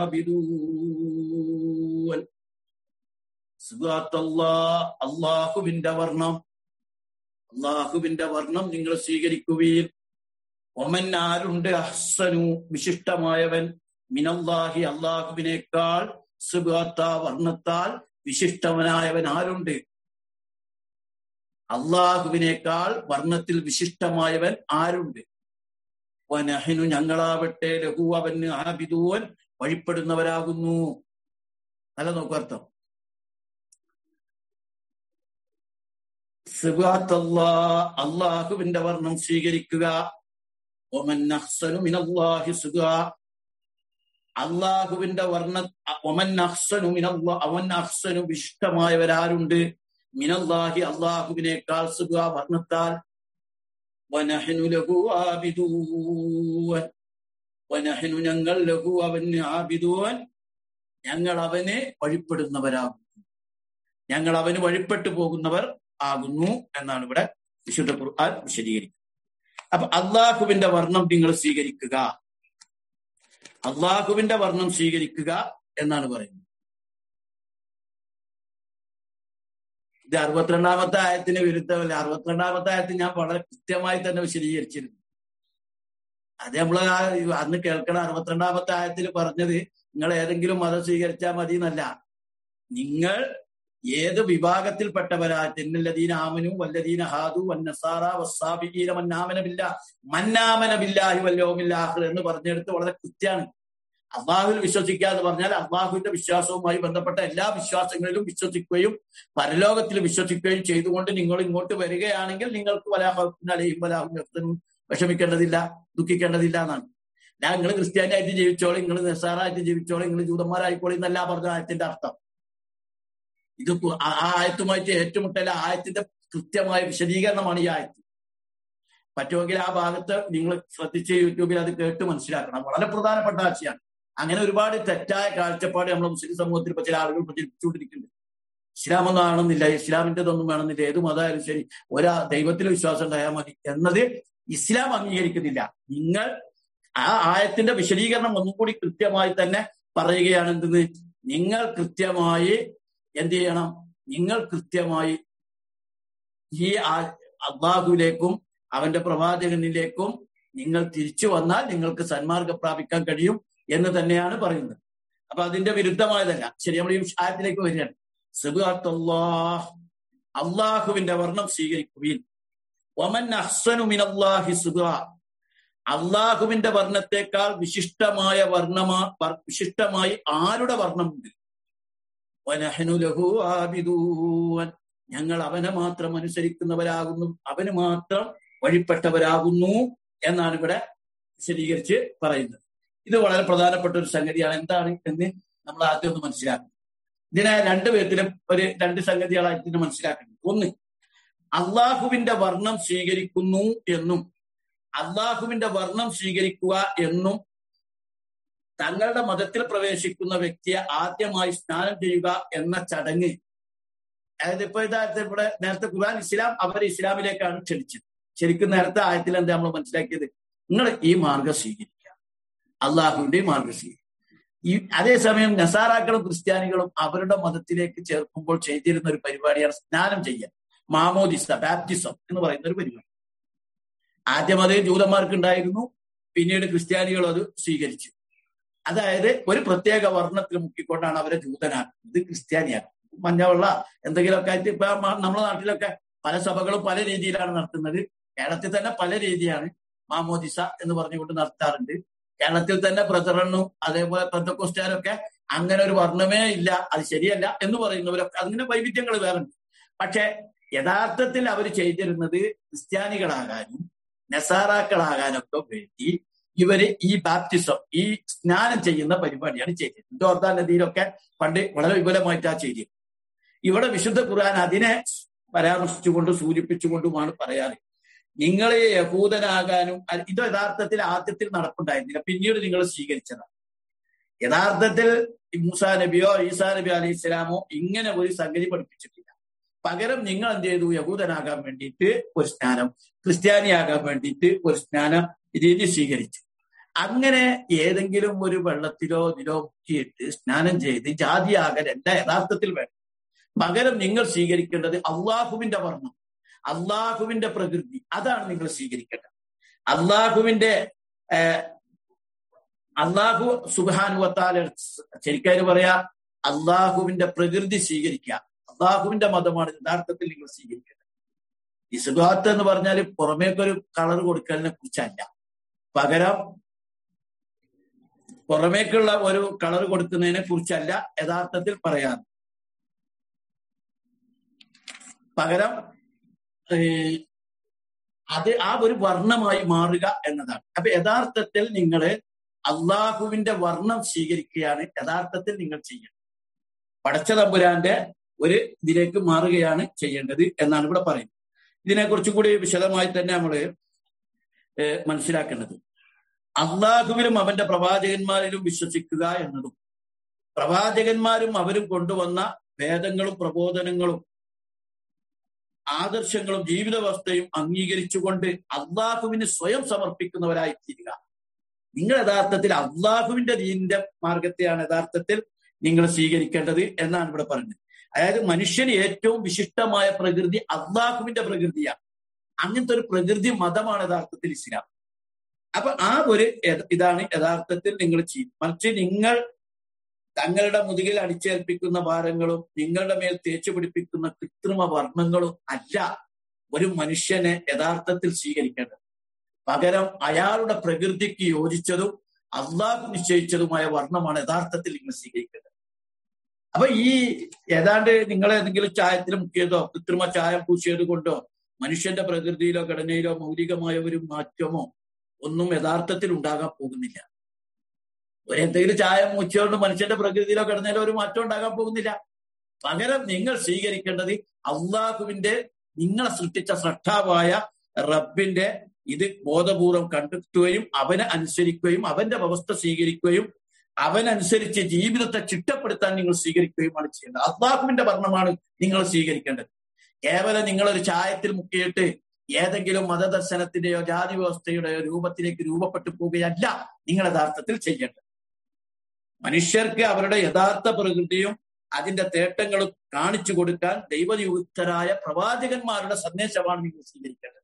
عابدون അള്ളാഹുവിന്റെ വർണ്ണം അള്ളാഹുവിന്റെ വർണ്ണം നിങ്ങൾ സ്വീകരിക്കുകയും ഒമൻ ആരുണ്ട് അഹ്സനു വിശിഷ്ടമായവൻ മിനല്ലാഹി അള്ളാഹുവിനേക്കാൾ സുബാത്ത വർണ്ണത്താൽ വിശിഷ്ടവനായവൻ ആരുണ്ട് അള്ളാഹുവിനേക്കാൾ വർണ്ണത്തിൽ വിശിഷ്ടമായവൻ ആരുണ്ട് വനഹിനു ഞങ്ങളാവട്ടെ ലഘു അവന് ആബിദൂവൻ വഴിപ്പെടുന്നവരാകുന്നു അല്ല നോക്കൂ അർത്ഥം അള്ളാഹുവിന്റെ വർണ്ണം സ്വീകരിക്കുക ഒമൻ അഹ്സനു മിനല്ലാഹി സുഖ അള്ളാഹുവിന്റെ വർണ്ണ ഒമൻ അഹ്സനു മിനല്ലാ അവൻ അഹ്സനു വിശിഷ്ടമായവരാരുണ്ട് മിനല്ലാഹി അള്ളാഹുവിനേക്കാൾ സുഖ വർണ്ണത്താൽ വനഹനു ലഹു ആബിദൂൻ വനഹനു ഞങ്ങൾ ലഹു അവന് ആബിദൂൻ ഞങ്ങൾ അവനെ വഴിപ്പെടുന്നവരാകുന്നു ഞങ്ങൾ അവന് വഴിപ്പെട്ടു പോകുന്നവർ ആകുന്നു എന്നാണ് ഇവിടെ വിശുദ്ധ ഖുർആൻ വിശദീകരിക്കുന്നത് അപ്പൊ അള്ളാഹുവിന്റെ വർണ്ണം നിങ്ങൾ സ്വീകരിക്കുക അള്ളാഹുവിന്റെ വർണ്ണം സ്വീകരിക്കുക എന്നാണ് പറയുന്നത് ഇത് അറുപത്തിരണ്ടാമത്തെ ആയത്തിന് വിരുദ്ധമല്ല അറുപത്തിരണ്ടാമത്തെ ആയത്തിൽ ഞാൻ വളരെ കൃത്യമായി തന്നെ വിശദീകരിച്ചിരുന്നു അത് നമ്മൾ അന്ന് കേൾക്കണ അറുപത്തിരണ്ടാമത്തെ ആയത്തിൽ പറഞ്ഞത് നിങ്ങൾ ഏതെങ്കിലും മതം സ്വീകരിച്ചാൽ മതി എന്നല്ല നിങ്ങൾ ഏത് വിഭാഗത്തിൽപ്പെട്ടവരാ തെന്നല്ലദീന ആമനു വല്ലദീന ഹാദു വന്നസാറ വസ്സാബിഹീന മന്നാമനബില്ല മന്നാമനബില്ലാഹി വല്ലോമില്ലാഹ് എന്ന് പറഞ്ഞെടുത്ത് വളരെ കൃത്യമാണ് അള്ളാഹുവിൽ വിശ്വസിക്കുക എന്ന് പറഞ്ഞാൽ അള്ളാഹുവിന്റെ വിശ്വാസവുമായി ബന്ധപ്പെട്ട എല്ലാ വിശ്വാസങ്ങളിലും വിശ്വസിക്കുകയും പരലോകത്തിൽ വിശ്വസിക്കുകയും ചെയ്തുകൊണ്ട് നിങ്ങൾ ഇങ്ങോട്ട് വരികയാണെങ്കിൽ നിങ്ങൾക്ക് വലാഹുലയും വലാഹുനും വിഷമിക്കേണ്ടതില്ല ദുഃഖിക്കേണ്ടതില്ല എന്നാണ് ഞാൻ നിങ്ങൾ ക്രിസ്ത്യാനിയായിട്ട് ജീവിച്ചോളൂ നിങ്ങൾ നിസ്സാറായിട്ട് ജീവിച്ചോളൂ നിങ്ങൾ ജൂതന്മാരായിക്കോളൂ എന്നല്ല പറഞ്ഞ ആയത്തിന്റെ അർത്ഥം ഇത് ആ ആയത്തുമായിട്ട് ഏറ്റുമുട്ടൽ ആയത്തിന്റെ കൃത്യമായ വിശദീകരണമാണ് ഈ ആയത്ത് പറ്റുമെങ്കിൽ ആ ഭാഗത്ത് നിങ്ങൾ ശ്രദ്ധിച്ച് യൂട്യൂബിൽ അത് കേട്ട് മനസ്സിലാക്കണം വളരെ പ്രധാനപ്പെട്ട ആശയമാണ് അങ്ങനെ ഒരുപാട് തെറ്റായ കാഴ്ചപ്പാട് നമ്മുടെ മുസ്ലിം സമൂഹത്തിൽ ഇപ്പൊ ചില ആളുകൾ പ്രചരിപ്പിച്ചുകൊണ്ടിരിക്കുന്നുണ്ട് ഇസ്ലാം ഒന്നും ആണെന്നില്ല ഇസ്ലാമിൻ്റെതൊന്നും വേണമെന്നില്ല ഏത് മതമായാലും ശരി ഒരാ ദൈവത്തിൽ വിശ്വാസം ഉണ്ടായാൽ മതി എന്നത് ഇസ്ലാം അംഗീകരിക്കുന്നില്ല നിങ്ങൾ ആ ആയത്തിന്റെ വിശദീകരണം ഒന്നും കൂടി കൃത്യമായി തന്നെ പറയുകയാണ് എന്തെന്ന് നിങ്ങൾ കൃത്യമായി എന്ത് ചെയ്യണം നിങ്ങൾ കൃത്യമായി ഈ അള്ളാഹുവിലേക്കും അവന്റെ പ്രവാചകനിലേക്കും നിങ്ങൾ തിരിച്ചു വന്നാൽ നിങ്ങൾക്ക് സന്മാർഗം പ്രാപിക്കാൻ കഴിയും എന്ന് തന്നെയാണ് പറയുന്നത് അപ്പൊ അതിന്റെ വിരുദ്ധമായതല്ല ശരി നമ്മൾ ഈ ആയത്തിലേക്ക് വരികയാണ് സുബാത്തല്ലാഹ് അള്ളാഹുവിന്റെ വർണ്ണം സ്വീകരിക്കുകയും ഒമൻ അഹ്സനു മിനല്ലാഹി സുബ അള്ളാഹുവിന്റെ വർണ്ണത്തെക്കാൾ വിശിഷ്ടമായ വർണ്ണമാ വിശിഷ്ടമായി ആരുടെ വർണ്ണമുണ്ട് ഞങ്ങൾ അവനെ മാത്രം അനുസരിക്കുന്നവരാകുന്നു അവന് മാത്രം വഴിപ്പെട്ടവരാകുന്നു എന്നാണ് ഇവിടെ വിശദീകരിച്ച് പറയുന്നത് ഇത് വളരെ പ്രധാനപ്പെട്ട ഒരു സംഗതിയാണ് എന്താണ് എന്ന് നമ്മൾ ആദ്യം ഒന്ന് മനസ്സിലാക്കണം ഇതിനെ രണ്ടു വിധത്തിലും ഒരു രണ്ട് സംഗതികളായിട്ട് ഇതിനെ മനസ്സിലാക്കുന്നത് ഒന്ന് അള്ളാഹുവിന്റെ വർണ്ണം സ്വീകരിക്കുന്നു എന്നും അള്ളാഹുവിന്റെ വർണ്ണം സ്വീകരിക്കുക എന്നും തങ്ങളുടെ മതത്തിൽ പ്രവേശിക്കുന്ന വ്യക്തിയെ ആദ്യമായി സ്നാനം ചെയ്യുക എന്ന ചടങ്ങ് അതായത് ഇപ്പൊ ഇതായത് ഇവിടെ നേരത്തെ ഖുർആൻ ഇസ്ലാം അവർ ഇസ്ലാമിലേക്കാണ് ക്ഷണിച്ചത് ശരിക്കും നേരത്തെ ആയത്തിൽ എന്താ നമ്മൾ മനസ്സിലാക്കിയത് നിങ്ങൾ ഈ മാർഗം സ്വീകരിക്കുക അള്ളാഹുവിന്റെ മാർഗം സ്വീകരിക്കുക ഈ അതേസമയം നസാറാക്കളും ക്രിസ്ത്യാനികളും അവരുടെ മതത്തിലേക്ക് ചേർക്കുമ്പോൾ ചെയ്തിരുന്ന ഒരു പരിപാടിയാണ് സ്നാനം ചെയ്യാൻ മാമോദിസ ബാപ്റ്റിസം എന്ന് പറയുന്ന ഒരു പരിപാടി ആദ്യം അത് ജൂതന്മാർക്ക് ഉണ്ടായിരുന്നു പിന്നീട് ക്രിസ്ത്യാനികൾ അത് സ്വീകരിച്ചു അതായത് ഒരു പ്രത്യേക വർണ്ണത്തിൽ മുക്കിക്കൊണ്ടാണ് അവരെ ജൂതനാക്കുന്നത് ഇത് ക്രിസ്ത്യാനിയാണ് മഞ്ഞവെള്ള എന്തെങ്കിലുമൊക്കെ ആയിട്ട് ഇപ്പൊ നമ്മുടെ നാട്ടിലൊക്കെ പല സഭകളും പല രീതിയിലാണ് നടത്തുന്നത് കേരളത്തിൽ തന്നെ പല രീതിയാണ് മാമോദിസ എന്ന് പറഞ്ഞുകൊണ്ട് നടത്താറുണ്ട് കേരളത്തിൽ തന്നെ ബ്രദറണ്ണും അതേപോലെ പെന്തക്കോസ്റ്റാരൊക്കെ അങ്ങനെ ഒരു വർണ്ണമേ ഇല്ല അത് ശരിയല്ല എന്ന് പറയുന്നവരൊക്കെ അങ്ങനെ വൈവിധ്യങ്ങൾ വേറെ ഉണ്ട് പക്ഷെ യഥാർത്ഥത്തിൽ അവർ ചെയ്തിരുന്നത് ക്രിസ്ത്യാനികളാകാനും നസാറാക്കളാകാനൊക്കെ വേണ്ടി ഇവര് ഈ ബാപ്റ്റിസം ഈ സ്നാനം ചെയ്യുന്ന പരിപാടിയാണ് ചെയ്തത് ജോർദാൻ നദിയിലൊക്കെ പണ്ട് വളരെ വിപുലമായിട്ടാ ചെയ്തത് ഇവിടെ വിശുദ്ധ ഖുർആൻ അതിനെ പരാമർശിച്ചുകൊണ്ട് സൂചിപ്പിച്ചുകൊണ്ടുമാണ് പറയാറ് നിങ്ങൾ യഹൂദനാകാനും ഇത് യഥാർത്ഥത്തിൽ ആദ്യത്തിൽ നടപ്പുണ്ടായിരുന്നില്ല പിന്നീട് നിങ്ങൾ സ്വീകരിച്ചതാണ് യഥാർത്ഥത്തിൽ മൂസാ നബിയോ ഈസാ നബി അലൈഹി ഇസ്ലാമോ ഇങ്ങനെ ഒരു സംഗതി പഠിപ്പിച്ചിട്ടില്ല പകരം നിങ്ങൾ എന്ത് ചെയ്തു യഹൂദനാകാൻ വേണ്ടിയിട്ട് ഒരു സ്നാനം ക്രിസ്ത്യാനിയാകാൻ വേണ്ടിയിട്ട് ഒരു സ്നാനം രീതി സ്വീകരിച്ചു അങ്ങനെ ഏതെങ്കിലും ഒരു വെള്ളത്തിലോ ഇതിലോ മുക്കിയിട്ട് സ്നാനം ചെയ്ത് ജാതിയാകലല്ല യഥാർത്ഥത്തിൽ വേണം പകരം നിങ്ങൾ സ്വീകരിക്കേണ്ടത് അള്ളാഹുവിന്റെ വർണ്ണം അള്ളാഹുവിന്റെ പ്രകൃതി അതാണ് നിങ്ങൾ സ്വീകരിക്കേണ്ടത് അള്ളാഹുവിന്റെ അള്ളാഹു സുബാനുവത്താല ശരിക്കാര് പറയാ അള്ളാഹുവിന്റെ പ്രകൃതി സ്വീകരിക്കുക അള്ളാഹുവിന്റെ മതമാണ് യഥാർത്ഥത്തിൽ നിങ്ങൾ സ്വീകരിക്കേണ്ടത് ഇസ്ബാത്ത് എന്ന് പറഞ്ഞാൽ പുറമേക്കൊരു കളർ കൊടുക്കലിനെ കുറിച്ചല്ല പകരം പുറമേക്കുള്ള ഒരു കളർ കൊടുക്കുന്നതിനെ കുറിച്ചല്ല യഥാർത്ഥത്തിൽ പറയാറ് പകരം അത് ആ ഒരു വർണ്ണമായി മാറുക എന്നതാണ് അപ്പൊ യഥാർത്ഥത്തിൽ നിങ്ങൾ അള്ളാഹുവിന്റെ വർണ്ണം സ്വീകരിക്കുകയാണ് യഥാർത്ഥത്തിൽ നിങ്ങൾ ചെയ്യേണ്ടത് പടച്ച തമ്പുരാന്റെ ഒരു ഇതിലേക്ക് മാറുകയാണ് ചെയ്യേണ്ടത് എന്നാണ് ഇവിടെ പറയുന്നത് ഇതിനെക്കുറിച്ചും കൂടി വിശദമായി തന്നെ നമ്മൾ മനസ്സിലാക്കേണ്ടത് അള്ളാഹുവിലും അവന്റെ പ്രവാചകന്മാരിലും വിശ്വസിക്കുക എന്നതും പ്രവാചകന്മാരും അവരും കൊണ്ടുവന്ന വേദങ്ങളും പ്രബോധനങ്ങളും ആദർശങ്ങളും ജീവിതാവസ്ഥയും അംഗീകരിച്ചുകൊണ്ട് അള്ളാഹുവിന് സ്വയം സമർപ്പിക്കുന്നവരായി തീരുക നിങ്ങൾ യഥാർത്ഥത്തിൽ അള്ളാഹുവിന്റെ ദീനിന്റെ മാർഗത്തെയാണ് യഥാർത്ഥത്തിൽ നിങ്ങൾ സ്വീകരിക്കേണ്ടത് എന്നാണ് ഇവിടെ പറയുന്നത് അതായത് മനുഷ്യന് ഏറ്റവും വിശിഷ്ടമായ പ്രകൃതി അള്ളാഹുവിന്റെ പ്രകൃതിയാണ് അങ്ങനത്തെ ഒരു പ്രകൃതി മതമാണ് യഥാർത്ഥത്തിൽ ഇസ്ലാം അപ്പൊ ആ ഒരു ഇതാണ് യഥാർത്ഥത്തിൽ നിങ്ങൾ ചെയ്യും മറിച്ച് നിങ്ങൾ തങ്ങളുടെ മുതുകിൽ അടിച്ചേൽപ്പിക്കുന്ന ഭാരങ്ങളും നിങ്ങളുടെ മേൽ തേച്ചു പിടിപ്പിക്കുന്ന കൃത്രിമ വർണ്ണങ്ങളും അല്ല ഒരു മനുഷ്യനെ യഥാർത്ഥത്തിൽ സ്വീകരിക്കേണ്ടത് പകരം അയാളുടെ പ്രകൃതിക്ക് യോജിച്ചതും അള്ളാഹു നിശ്ചയിച്ചതുമായ വർണ്ണമാണ് യഥാർത്ഥത്തിൽ നിങ്ങൾ സ്വീകരിക്കേണ്ടത് അപ്പൊ ഈ ഏതാണ്ട് നിങ്ങൾ ഏതെങ്കിലും ചായത്തിൽ മുക്കിയതോ കൃത്രിമ ചായം പൂശിയത് കൊണ്ടോ മനുഷ്യന്റെ പ്രകൃതിയിലോ ഘടനയിലോ മൗലികമായ ഒരു മാറ്റമോ ഒന്നും യഥാർത്ഥത്തിൽ ഉണ്ടാകാൻ പോകുന്നില്ല എന്തെങ്കിലും ചായ മുച്ചുകൊണ്ട് മനുഷ്യന്റെ പ്രകൃതിയിലോ ഘടനയിലോ ഒരു മാറ്റം ഉണ്ടാകാൻ പോകുന്നില്ല പകരം നിങ്ങൾ സ്വീകരിക്കേണ്ടത് അള്ളാഹുവിന്റെ നിങ്ങളെ സൃഷ്ടിച്ച ശ്രദ്ധാവായ റബ്ബിന്റെ ഇത് ബോധപൂർവം കണ്ടെത്തുകയും അവനെ അനുസരിക്കുകയും അവന്റെ വ്യവസ്ഥ സ്വീകരിക്കുകയും അവനനുസരിച്ച് ജീവിതത്തെ ചിട്ടപ്പെടുത്താൻ നിങ്ങൾ സ്വീകരിക്കുകയുമാണ് ചെയ്യേണ്ടത് അള്ളാഹുവിന്റെ ഭരണമാണ് നിങ്ങൾ സ്വീകരിക്കേണ്ടത് കേവലം നിങ്ങളൊരു ചായത്തിൽ മുക്കിയിട്ട് ഏതെങ്കിലും മതദർശനത്തിന്റെയോ ജാതി വ്യവസ്ഥയുടെയോ രൂപത്തിലേക്ക് രൂപപ്പെട്ടു പോവുകയല്ല നിങ്ങൾ യഥാർത്ഥത്തിൽ ചെയ്യേണ്ടത് മനുഷ്യർക്ക് അവരുടെ യഥാർത്ഥ പ്രകൃതിയും അതിന്റെ തേട്ടങ്ങളും കാണിച്ചു കൊടുക്കാൻ ദൈവനിയുക്തരായ പ്രവാചകന്മാരുടെ സന്ദേശമാണ് നിങ്ങൾ സ്വീകരിക്കേണ്ടത്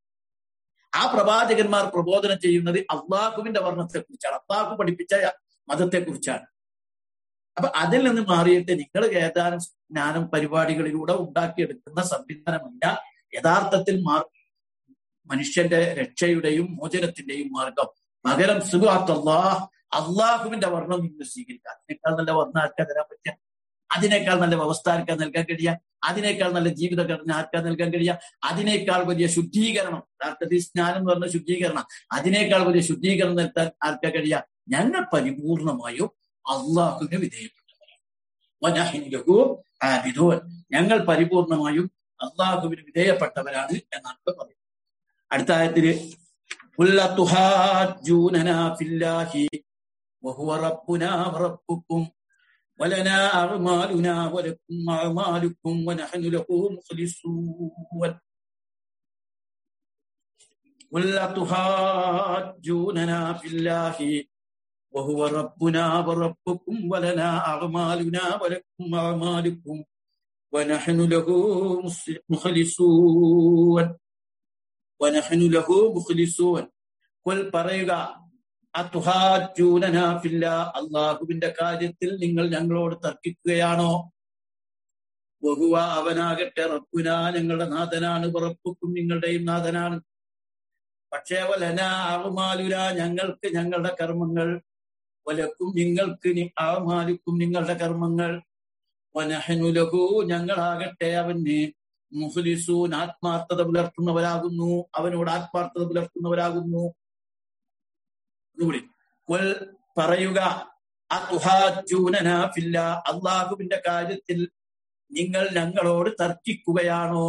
ആ പ്രവാചകന്മാർ പ്രബോധനം ചെയ്യുന്നത് അള്ളാഹുവിന്റെ വർണ്ണത്തെ കുറിച്ചാണ് അള്ളാഹു പഠിപ്പിച്ച മതത്തെ കുറിച്ചാണ് അപ്പൊ അതിൽ നിന്ന് മാറിയിട്ട് നിങ്ങൾ ഏതാനും ജ്ഞാനം പരിപാടികളിലൂടെ ഉണ്ടാക്കിയെടുക്കുന്ന സംവിധാനമല്ല യഥാർത്ഥത്തിൽ മാർ മനുഷ്യന്റെ രക്ഷയുടെയും മോചനത്തിന്റെയും മാർഗം പകരം സുഖാത്ത് അള്ളാഹ് അള്ളാഹുവിന്റെ വർണ്ണം നിങ്ങൾ സ്വീകരിക്കുക അതിനേക്കാൾ നല്ല വർണ്ണം ആർക്കാ തരാൻ പറ്റുക അതിനേക്കാൾ നല്ല വ്യവസ്ഥ ആർക്കാ നൽകാൻ കഴിയുക അതിനേക്കാൾ നല്ല ജീവിതഘടന ആർക്കാ നൽകാൻ കഴിയുക അതിനേക്കാൾ വലിയ ശുദ്ധീകരണം യഥാർത്ഥത്തിൽ സ്നാനം എന്ന് പറഞ്ഞ ശുദ്ധീകരണം അതിനേക്കാൾ വലിയ ശുദ്ധീകരണം നിർത്താൻ ആർക്കാ കഴിയുക ഞങ്ങൾ പരിപൂർണമായും അള്ളാഹുവിന് വിധേയപ്പെട്ടവരാണ് ഞങ്ങൾ പരിപൂർണമായും അള്ളാഹുവിന് വിധേയപ്പെട്ടവരാണ് എന്നാണ് പറയുന്നത് അടുത്ത ആയത്തില് وهو ربنا وربكم ولنا أعمالنا ولكم أعمالكم ونحن له مخلصون ولا تحاجوننا في الله وهو ربنا وربكم ولنا أعمالنا ولكم أعمالكم ونحن له مخلصون ونحن له مخلصون قل പറയുക അത്തുഹാജൂനനാഫില്ല അള്ളാഹുവിന്റെ കാര്യത്തിൽ നിങ്ങൾ ഞങ്ങളോട് തർക്കിക്കുകയാണോ ബഹുവ അവനാകട്ടെ റബ്ബുന ഞങ്ങളുടെ നാഥനാണ് ഉറപ്പുക്കും നിങ്ങളുടെയും നാഥനാണ് പക്ഷേ വലന അവമാലുര ഞങ്ങൾക്ക് ഞങ്ങളുടെ കർമ്മങ്ങൾ വലക്കും നിങ്ങൾക്ക് അവമാലിക്കും നിങ്ങളുടെ കർമ്മങ്ങൾ വനഹനുലഹു ഞങ്ങളാകട്ടെ അവന് മുഹ്ലിസൂൻ ആത്മാർത്ഥത പുലർത്തുന്നവരാകുന്നു അവനോട് ആത്മാർത്ഥത പുലർത്തുന്നവരാകുന്നു ഒന്നുകൂടി കൊൽ പറയുക അള്ളാഹുവിന്റെ കാര്യത്തിൽ നിങ്ങൾ ഞങ്ങളോട് തർക്കിക്കുകയാണോ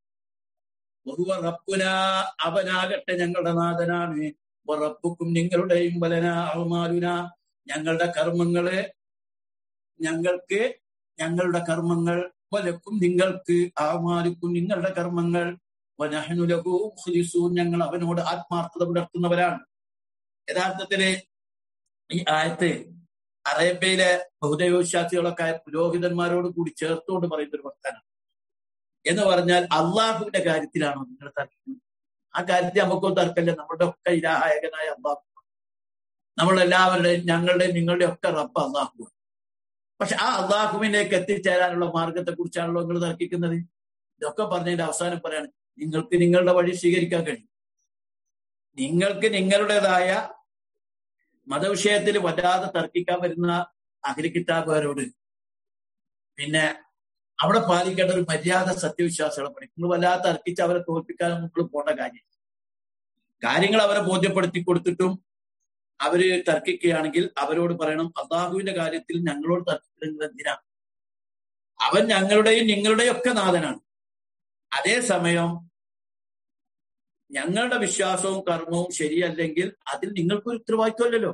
റബ്ബുന അവനാകട്ടെ ഞങ്ങളുടെ നാഥനാണ് റബ്ബുക്കും നിങ്ങളുടെയും വലന അവമാലുന ഞങ്ങളുടെ കർമ്മങ്ങള് ഞങ്ങൾക്ക് ഞങ്ങളുടെ കർമ്മങ്ങൾ വലക്കും നിങ്ങൾക്ക് ആമാലിക്കും നിങ്ങളുടെ കർമ്മങ്ങൾ വനഹനുലകു ഞങ്ങൾ അവനോട് ആത്മാർത്ഥത പുലർത്തുന്നവരാണ് യഥാർത്ഥത്തില് ഈ ആയത്ത് അറേബ്യയിലെ ബഹുദൈവവിശ്വാസികളൊക്കെ പുരോഹിതന്മാരോട് കൂടി ചേർത്തുകൊണ്ട് പറയുന്ന ഒരു വർത്തനാണ് എന്ന് പറഞ്ഞാൽ അള്ളാഹുവിന്റെ കാര്യത്തിലാണോ നിങ്ങൾ തർക്കുന്നത് ആ കാര്യത്തിൽ നമുക്കൊന്നും തർക്കമില്ല നമ്മുടെ ഒക്കെ ഇലാഹായകനായ അള്ളാഹു നമ്മളെല്ലാവരുടെയും ഞങ്ങളുടെയും നിങ്ങളുടെയും ഒക്കെ റബ്ബ് അള്ളാഹു പക്ഷെ ആ അള്ളാഹുവിലേക്ക് എത്തിച്ചേരാനുള്ള മാർഗത്തെ കുറിച്ചാണല്ലോ നിങ്ങൾ തർക്കിക്കുന്നത് ഇതൊക്കെ പറഞ്ഞതിന്റെ അവസാനം പറയാണ് നിങ്ങൾക്ക് നിങ്ങളുടെ വഴി സ്വീകരിക്കാൻ കഴിയും നിങ്ങൾക്ക് നിങ്ങളുടേതായ മതവിഷയത്തിൽ വല്ലാതെ തർക്കിക്കാൻ വരുന്ന അഖില കിതാബുകാരോട് പിന്നെ അവിടെ പാലിക്കേണ്ട ഒരു മര്യാദ സത്യവിശ്വാസികളെ പഠിക്കും നിങ്ങൾ വല്ലാതെ തർക്കിച്ച് അവരെ തോൽപ്പിക്കാനും നിങ്ങൾ പോണ്ട കാര്യം കാര്യങ്ങൾ അവരെ ബോധ്യപ്പെടുത്തി കൊടുത്തിട്ടും അവര് തർക്കിക്കുകയാണെങ്കിൽ അവരോട് പറയണം അള്ളാഹുവിന്റെ കാര്യത്തിൽ ഞങ്ങളോട് തർക്കിക്കുന്നത് എന്തിനാ അവൻ ഞങ്ങളുടെയും നിങ്ങളുടെയും ഒക്കെ നാഥനാണ് അതേസമയം ഞങ്ങളുടെ വിശ്വാസവും കർമ്മവും ശരിയല്ലെങ്കിൽ അതിൽ നിങ്ങൾക്കൊരു ഉത്തരവാദിത്വമല്ലല്ലോ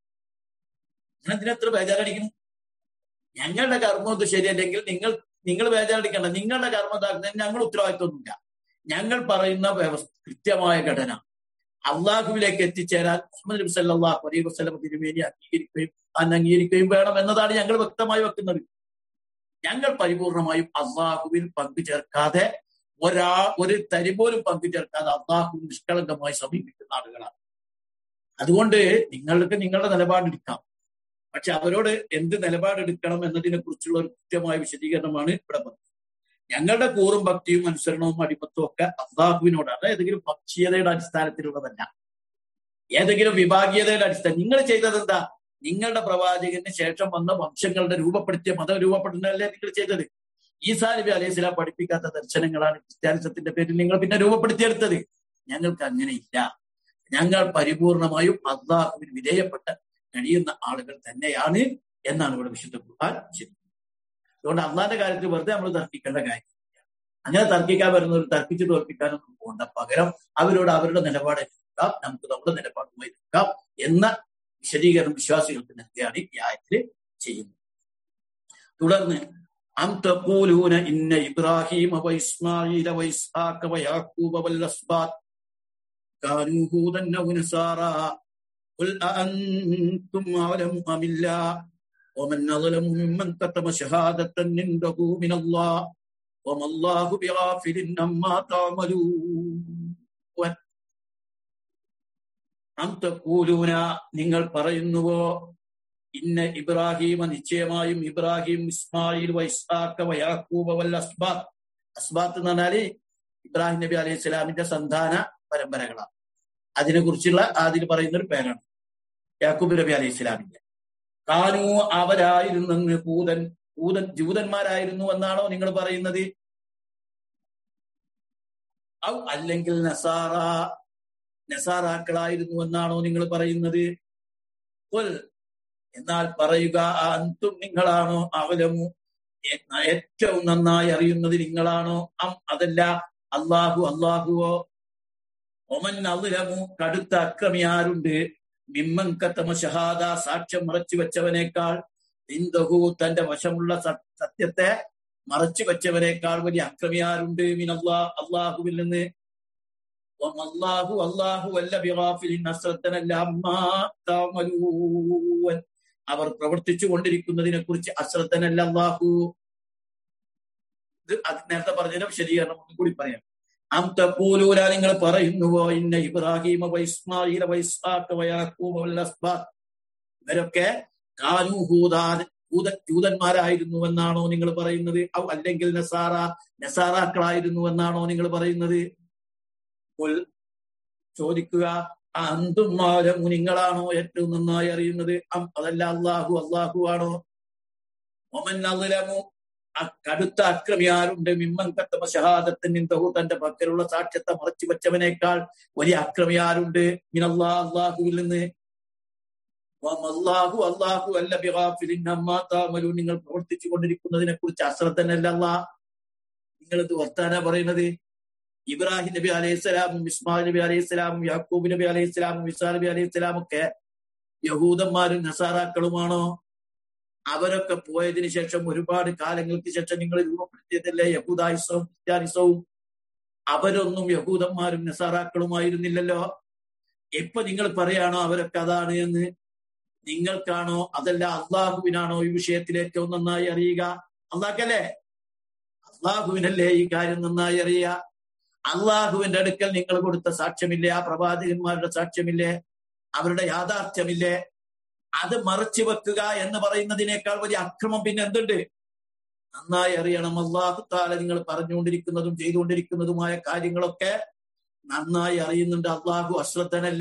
നിങ്ങൾ എന്തിനെത്ര ബേജാറടിക്കണം ഞങ്ങളുടെ കർമ്മം ഇത് ശരിയല്ലെങ്കിൽ നിങ്ങൾ നിങ്ങൾ ബേജാറടിക്കണ്ട നിങ്ങളുടെ കർമ്മം ഇതാക്കുന്നതിന് ഞങ്ങൾ ഉത്തരവാദിത്വമൊന്നുമില്ല ഞങ്ങൾ പറയുന്ന വ്യവസ്ഥ കൃത്യമായ ഘടന അള്ളാഹുവിലേക്ക് എത്തിച്ചേരാൻ മുഹമ്മദ് നബി സല്ലാഹു അലൈഹി വസ്ലം തിരുമേനി അംഗീകരിക്കുകയും അന്ന് അംഗീകരിക്കുകയും വേണം എന്നതാണ് ഞങ്ങൾ വ്യക്തമായി വെക്കുന്നത് ഞങ്ങൾ പരിപൂർണമായും അള്ളാഹുവിൽ പങ്കു ചേർക്കാതെ ഒരാ ഒരു തരി പോലും പങ്കു ചേർക്കാതെ അള്ളാഹു നിഷ്കളങ്കമായി സമീപിക്കുന്ന ആളുകളാണ് അതുകൊണ്ട് നിങ്ങൾക്ക് നിങ്ങളുടെ നിലപാടെടുക്കാം പക്ഷെ അവരോട് എന്ത് നിലപാടെടുക്കണം എന്നതിനെ കുറിച്ചുള്ള ഒരു കൃത്യമായ വിശദീകരണമാണ് ഇവിടെ പറഞ്ഞത് ഞങ്ങളുടെ കൂറും ഭക്തിയും അനുസരണവും അടിമത്വവും ഒക്കെ അള്ളാഹുവിനോടാണ് ഏതെങ്കിലും ഭക്ഷ്യതയുടെ അടിസ്ഥാനത്തിലുള്ളതല്ല ഏതെങ്കിലും വിഭാഗീയതയുടെ അടിസ്ഥാനം നിങ്ങൾ ചെയ്തത് എന്താ നിങ്ങളുടെ പ്രവാചകന് ശേഷം വന്ന വംശങ്ങളുടെ രൂപപ്പെടുത്തിയ മതം രൂപപ്പെടുന്നതല്ലേ നിങ്ങൾ ചെയ്തത് ഈസാ നബി അലൈഹി സ്വലാം പഠിപ്പിക്കാത്ത ദർശനങ്ങളാണ് ക്രിസ്ത്യാനിസത്തിന്റെ പേരിൽ നിങ്ങൾ പിന്നെ രൂപപ്പെടുത്തിയെടുത്തത് ഞങ്ങൾക്ക് അങ്ങനെയില്ല ഞങ്ങൾ പരിപൂർണമായും അള്ളാഹുവിന് വിധേയപ്പെട്ട് കഴിയുന്ന ആളുകൾ തന്നെയാണ് എന്നാണ് ഇവിടെ വിശുദ്ധ ഖുർആൻ ശരി അതുകൊണ്ട് അള്ളാന്റെ കാര്യത്തിൽ വെറുതെ നമ്മൾ തർക്കിക്കേണ്ട കാര്യം അങ്ങനെ തർക്കിക്കാൻ വരുന്നവർ തർക്കിച്ച് തോൽപ്പിക്കാനൊന്നും പോകണ്ട പകരം അവരോട് അവരുടെ നിലപാട് എടുക്കാം നമുക്ക് നമ്മുടെ നിലപാടുമായി എടുക്കാം എന്ന വിശദീകരണം വിശ്വാസികൾക്ക് നൽകുകയാണ് ഈ ആയത്തിൽ ചെയ്യുന്നത് തുടർന്ന് أم تقولون إن إبراهيم وإسماعيل وإسحاق ويعقوب والأسباط كانوا هودا أو نصارى قل أأنتم أعلم أم الله ومن أظلم ممن كتم شهادة عنده من الله وما الله بغافل عما تعملون أم تقولون നിങ്ങൾ പറയുന്നുവോ ഇന്ന ഇബ്രാഹിമ നിശ്ചയമായും ഇബ്രാഹിം ഇസ്മായിൽ വൈസാക്ക വയാക്കൂബ വൽ അസ്ബാത്ത് അസ്ബാത്ത് എന്ന് പറഞ്ഞാല് ഇബ്രാഹിം നബി അലൈഹി സ്വലാമിന്റെ സന്താന പരമ്പരകളാണ് അതിനെ കുറിച്ചുള്ള അതിൽ പറയുന്ന ഒരു പേരാണ് യാക്കൂബ് നബി അലൈഹി സ്വലാമിന്റെ കാനു അവരായിരുന്നു പൂതൻ പൂതൻ ജൂതന്മാരായിരുന്നു എന്നാണോ നിങ്ങൾ പറയുന്നത് ഔ അല്ലെങ്കിൽ നസാറ നസാറാക്കളായിരുന്നു എന്നാണോ നിങ്ങൾ പറയുന്നത് എന്നാൽ പറയുക അന്തും നിങ്ങളാണോ അവലമു ഏറ്റവും നന്നായി അറിയുന്നത് നിങ്ങളാണോ അം അതല്ല അള്ളാഹു അള്ളാഹുവോ ഒമൻ അവലമു കടുത്ത അക്രമി ആരുണ്ട് മിമ്മൻ കത്തമ ഷഹാദ സാക്ഷ്യം മറച്ചു വെച്ചവനേക്കാൾ ഇന്ദഹു തന്റെ വശമുള്ള സത്യത്തെ മറച്ചു വെച്ചവനേക്കാൾ വലിയ അക്രമി ആരുണ്ട് മിൻ അള്ളാ അള്ളാഹുവിൽ നിന്ന് അള്ളാഹു അള്ളാഹു അല്ല ബിറാഫിലിൻ അശ്രദ്ധനല്ല അമ്മാ താമലൂൻ അവർ പ്രവർത്തിച്ചു കൊണ്ടിരിക്കുന്നതിനെ കുറിച്ച് അശ്രദ്ധനല്ല അള്ളാഹു ഇത് അത് നേരത്തെ പറഞ്ഞതിന്റെ വിശദീകരണം ഒന്നും കൂടി പറയാം അം തപ്പൂലൂല നിങ്ങൾ പറയുന്നുവോ ഇന്ന ഇബ്രാഹിമ വൈസ്മായില വൈസാഖ വയാക്കൂബ വല്ലസ്ബാത്ത് ഇവരൊക്കെ കാനൂഹൂദാ ഭൂത ജൂതന്മാരായിരുന്നു എന്നാണോ നിങ്ങൾ പറയുന്നത് അല്ലെങ്കിൽ നസാറ നസാറാക്കളായിരുന്നു എന്നാണോ നിങ്ങൾ പറയുന്നത് ചോദിക്കുക അന്തും മാലം നിങ്ങളാണോ ഏറ്റവും നന്നായി അറിയുന്നത് അം അതല്ല അള്ളാഹു അള്ളാഹു ആണോ ഒമൻ അظلمു കടുത്ത അക്രമി ആരുണ്ട് മിമ്മൻ കത്തമ ഷഹാദത്തിനിന്തഹു തന്റെ പക്കലുള്ള സാക്ഷ്യത്തെ മറച്ചു വെച്ചവനേക്കാൾ വലിയ അക്രമി ആരുണ്ട് മിനല്ലാ അള്ളാഹുവിൽ നിന്ന് അള്ളാഹു അള്ളാഹു അല്ല ബിഗാഫിലിൻ അമ്മാ താമലു നിങ്ങൾ പ്രവർത്തിച്ചു കൊണ്ടിരിക്കുന്നതിനെ കുറിച്ച് അശ്രദ്ധനല്ല അല്ലാ നിങ്ങൾ ഇത് വർത്താന പറയുന്നത് ഇബ്രാഹിം നബി അലൈഹി സ്വലാമും ഇസ്മാൽ നബി അലൈഹി സ്വലാമും യാക്കൂബ് നബി അലൈഹി സ്വലാമും ഇസാ നബി അലൈഹി സ്വലാമും ഒക്കെ യഹൂദന്മാരും നസാറാക്കളുമാണോ അവരൊക്കെ പോയതിനു ശേഷം ഒരുപാട് കാലങ്ങൾക്ക് ശേഷം നിങ്ങൾ രൂപപ്പെടുത്തിയതല്ലേ യഹൂദായുസവും ക്രിസ്ത്യാനിസവും അവരൊന്നും യഹൂദന്മാരും നസാറാക്കളുമായിരുന്നില്ലല്ലോ ഇപ്പൊ നിങ്ങൾ പറയാണോ അവരൊക്കെ അതാണ് എന്ന് നിങ്ങൾക്കാണോ അതല്ല അള്ളാഹുവിനാണോ ഈ വിഷയത്തിൽ ഏറ്റവും നന്നായി അറിയുക അള്ളാഹ്ക്കല്ലേ അള്ളാഹുവിനല്ലേ ഈ കാര്യം നന്നായി അറിയുക അള്ളാഹുവിന്റെ അടുക്കൽ നിങ്ങൾ കൊടുത്ത സാക്ഷ്യമില്ലേ ആ പ്രവാചകന്മാരുടെ സാക്ഷ്യമില്ലേ അവരുടെ യാഥാർത്ഥ്യമില്ലേ അത് മറച്ചു വെക്കുക എന്ന് പറയുന്നതിനേക്കാൾ വലിയ അക്രമം പിന്നെ എന്തുണ്ട് നന്നായി അറിയണം അള്ളാഹു താല നിങ്ങൾ പറഞ്ഞുകൊണ്ടിരിക്കുന്നതും ചെയ്തുകൊണ്ടിരിക്കുന്നതുമായ കാര്യങ്ങളൊക്കെ നന്നായി അറിയുന്നുണ്ട് അള്ളാഹു അശ്രദ്ധനല്ല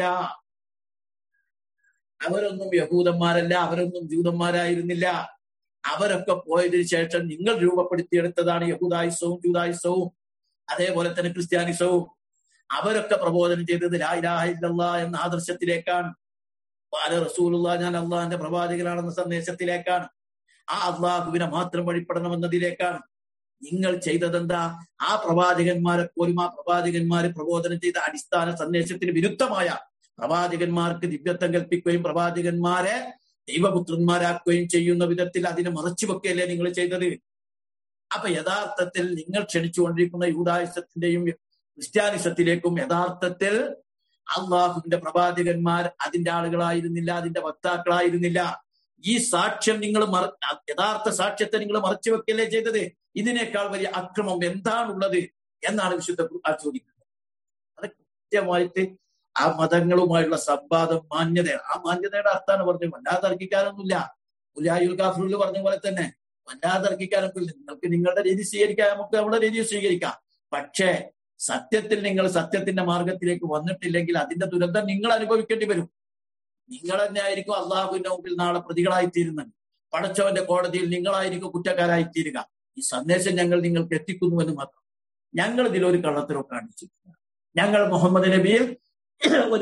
അവരൊന്നും യഹൂദന്മാരല്ല അവരൊന്നും ജൂതന്മാരായിരുന്നില്ല അവരൊക്കെ പോയതിനു ശേഷം നിങ്ങൾ രൂപപ്പെടുത്തിയെടുത്തതാണ് യഹൂദായുസവും ജൂതായുസവും അതേപോലെ തന്നെ ക്രിസ്ത്യാനിസവും അവരൊക്കെ പ്രബോധനം ചെയ്തത് ലാ ഇലാഹ ഇല്ലല്ലാ എന്ന ആദർശത്തിലേക്കാണ് പാല റസൂലുള്ള ഞാൻ അള്ളാഹിന്റെ പ്രവാചകനാണെന്ന സന്ദേശത്തിലേക്കാണ് ആ അള്ളാഹുവിനെ മാത്രം വഴിപ്പെടണമെന്നതിലേക്കാണ് നിങ്ങൾ ചെയ്തതെന്താ ആ പ്രവാചകന്മാരെ പോലും ആ പ്രവാചകന്മാര് പ്രബോധനം ചെയ്ത അടിസ്ഥാന സന്ദേശത്തിന് വിരുദ്ധമായ പ്രവാചകന്മാർക്ക് ദിവ്യത്വം കൽപ്പിക്കുകയും പ്രവാചകന്മാരെ ദൈവപുത്രന്മാരാക്കുകയും ചെയ്യുന്ന വിധത്തിൽ അതിനെ മറച്ചു വെക്കുകയല്ലേ നിങ്ങൾ ചെയ്തത് അപ്പൊ യഥാർത്ഥത്തിൽ നിങ്ങൾ ക്ഷണിച്ചുകൊണ്ടിരിക്കുന്ന യൂതായുസത്തിന്റെയും ക്രിസ്ത്യാനിസത്തിലേക്കും യഥാർത്ഥത്തിൽ അള്ളാഹുവിന്റെ പ്രവാചകന്മാർ അതിന്റെ ആളുകളായിരുന്നില്ല അതിന്റെ വക്താക്കളായിരുന്നില്ല ഈ സാക്ഷ്യം നിങ്ങൾ മറ യഥാർത്ഥ സാക്ഷ്യത്തെ നിങ്ങൾ മറച്ചു വെക്കല്ലേ ചെയ്തത് ഇതിനേക്കാൾ വലിയ അക്രമം എന്താണുള്ളത് എന്നാണ് വിശുദ്ധ ഖുർആൻ ചോദിക്കുന്നത് അത് കൃത്യമായിട്ട് ആ മതങ്ങളുമായുള്ള സംവാദം മാന്യത ആ മാന്യതയുടെ അർത്ഥാണ് പറഞ്ഞത് വല്ലാതെ തർക്കിക്കാനൊന്നുമില്ല ഉലായുൽ കാഫറുൽ പറഞ്ഞ പോലെ തന്നെ വല്ലാതെ തർക്കിക്കാനൊന്നുമില്ല നിങ്ങൾക്ക് നിങ്ങളുടെ രീതി സ്വീകരിക്കാം നമുക്ക് നമ്മുടെ രീതി സ്വീകരിക്കാം പക്ഷേ സത്യത്തിൽ നിങ്ങൾ സത്യത്തിന്റെ മാർഗത്തിലേക്ക് വന്നിട്ടില്ലെങ്കിൽ അതിന്റെ ദുരന്തം നിങ്ങൾ അനുഭവിക്കേണ്ടി വരും നിങ്ങൾ തന്നെ ആയിരിക്കും അള്ളാഹുവിന്റെ മുമ്പിൽ നാളെ പ്രതികളായി തീരുന്നത് പടച്ചവന്റെ കോടതിയിൽ നിങ്ങളായിരിക്കും കുറ്റക്കാരായി തീരുക ഈ സന്ദേശം ഞങ്ങൾ നിങ്ങൾക്ക് എത്തിക്കുന്നുവെന്ന് മാത്രം ഞങ്ങൾ ഇതിലൊരു കള്ളത്തരോ കാണിച്ചിട്ടില്ല ഞങ്ങൾ മുഹമ്മദ് നബിയിൽ ഒരു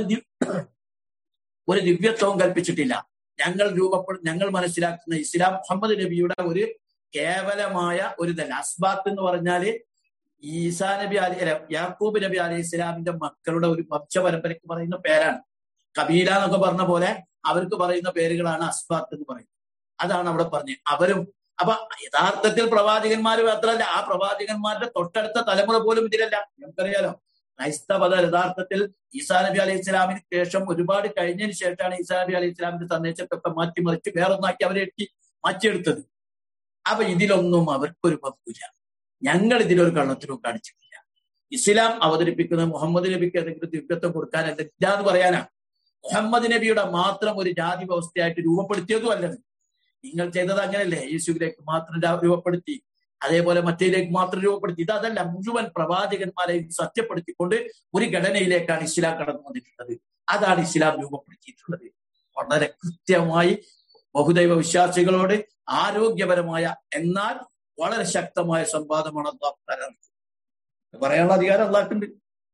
ഒരു ദിവ്യത്വവും കൽപ്പിച്ചിട്ടില്ല ഞങ്ങൾ രൂപപ്പെടും ഞങ്ങൾ മനസ്സിലാക്കുന്ന ഇസ്ലാം മുഹമ്മദ് നബിയുടെ ഒരു കേവലമായ ഒരു ഇതല്ല അസ്ബാത്ത് എന്ന് പറഞ്ഞാല് ഈസാ നബി അലി അല്ല യാക്കൂബ് നബി അലൈഹി ഇസ്ലാമിന്റെ മക്കളുടെ ഒരു വംശ പരമ്പരയ്ക്ക് പറയുന്ന പേരാണ് കബീല എന്നൊക്കെ പറഞ്ഞ പോലെ അവർക്ക് പറയുന്ന പേരുകളാണ് അസ്ബാത്ത് എന്ന് പറയുന്നത് അതാണ് അവിടെ പറഞ്ഞത് അവരും അപ്പൊ യഥാർത്ഥത്തിൽ പ്രവാചകന്മാർ മാത്രമല്ല ആ പ്രവാചകന്മാരുടെ തൊട്ടടുത്ത തലമുറ പോലും ഇതിലല്ല നമുക്കറിയാലോ ക്രൈസ്തവത യഥാർത്ഥത്തിൽ ഈസാ നബി അലൈഹി ഇസ്ലാമിന് ശേഷം ഒരുപാട് കഴിഞ്ഞതിന് ശേഷമാണ് ഈസാ നബി അലൈഹി ഇസ്ലാമിന്റെ സന്ദേശത്തൊക്കെ മാറ്റിമറിച്ച് വേറൊന്നാക്കി അവരെ എട്ടി മാറ്റിയെടുത്തത് അപ്പൊ ഇതിലൊന്നും അവർക്കൊരു പങ്കുമില്ല ഞങ്ങൾ ഇതിലൊരു കള്ളത്തിനും കാണിച്ചിട്ടില്ല ഇസ്ലാം അവതരിപ്പിക്കുന്ന മുഹമ്മദ് നബിക്ക് എന്തെങ്കിലും ദിവ്യത്വം കൊടുക്കാനല്ല ഇല്ല എന്ന് പറയാനാ മുഹമ്മദ് നബിയുടെ മാത്രം ഒരു ജാതി വ്യവസ്ഥയായിട്ട് രൂപപ്പെടുത്തിയതും അല്ലത് നിങ്ങൾ ചെയ്തത് അങ്ങനെയല്ലേ യേശുവിലേക്ക് മാത്രം രൂപപ്പെടുത്തി അതേപോലെ മറ്റേലേക്ക് മാത്രം രൂപപ്പെടുത്തി ഇതല്ല മുഴുവൻ പ്രവാചകന്മാരെയും സത്യപ്പെടുത്തിക്കൊണ്ട് ഒരു ഘടനയിലേക്കാണ് ഇസ്ലാം കടന്നു വന്നിട്ടുള്ളത് അതാണ് ഇസ്ലാം രൂപപ്പെടുത്തിയിട്ടുള്ളത് വളരെ കൃത്യമായി ബഹുദൈവ വിശ്വാസികളോട് ആരോഗ്യപരമായ എന്നാൽ വളരെ ശക്തമായ സംവാദമാണ് അള്ളാഹു തരാറുള്ളത് പറയാനുള്ള അധികാരം അള്ളാഹ്ക്കുണ്ട്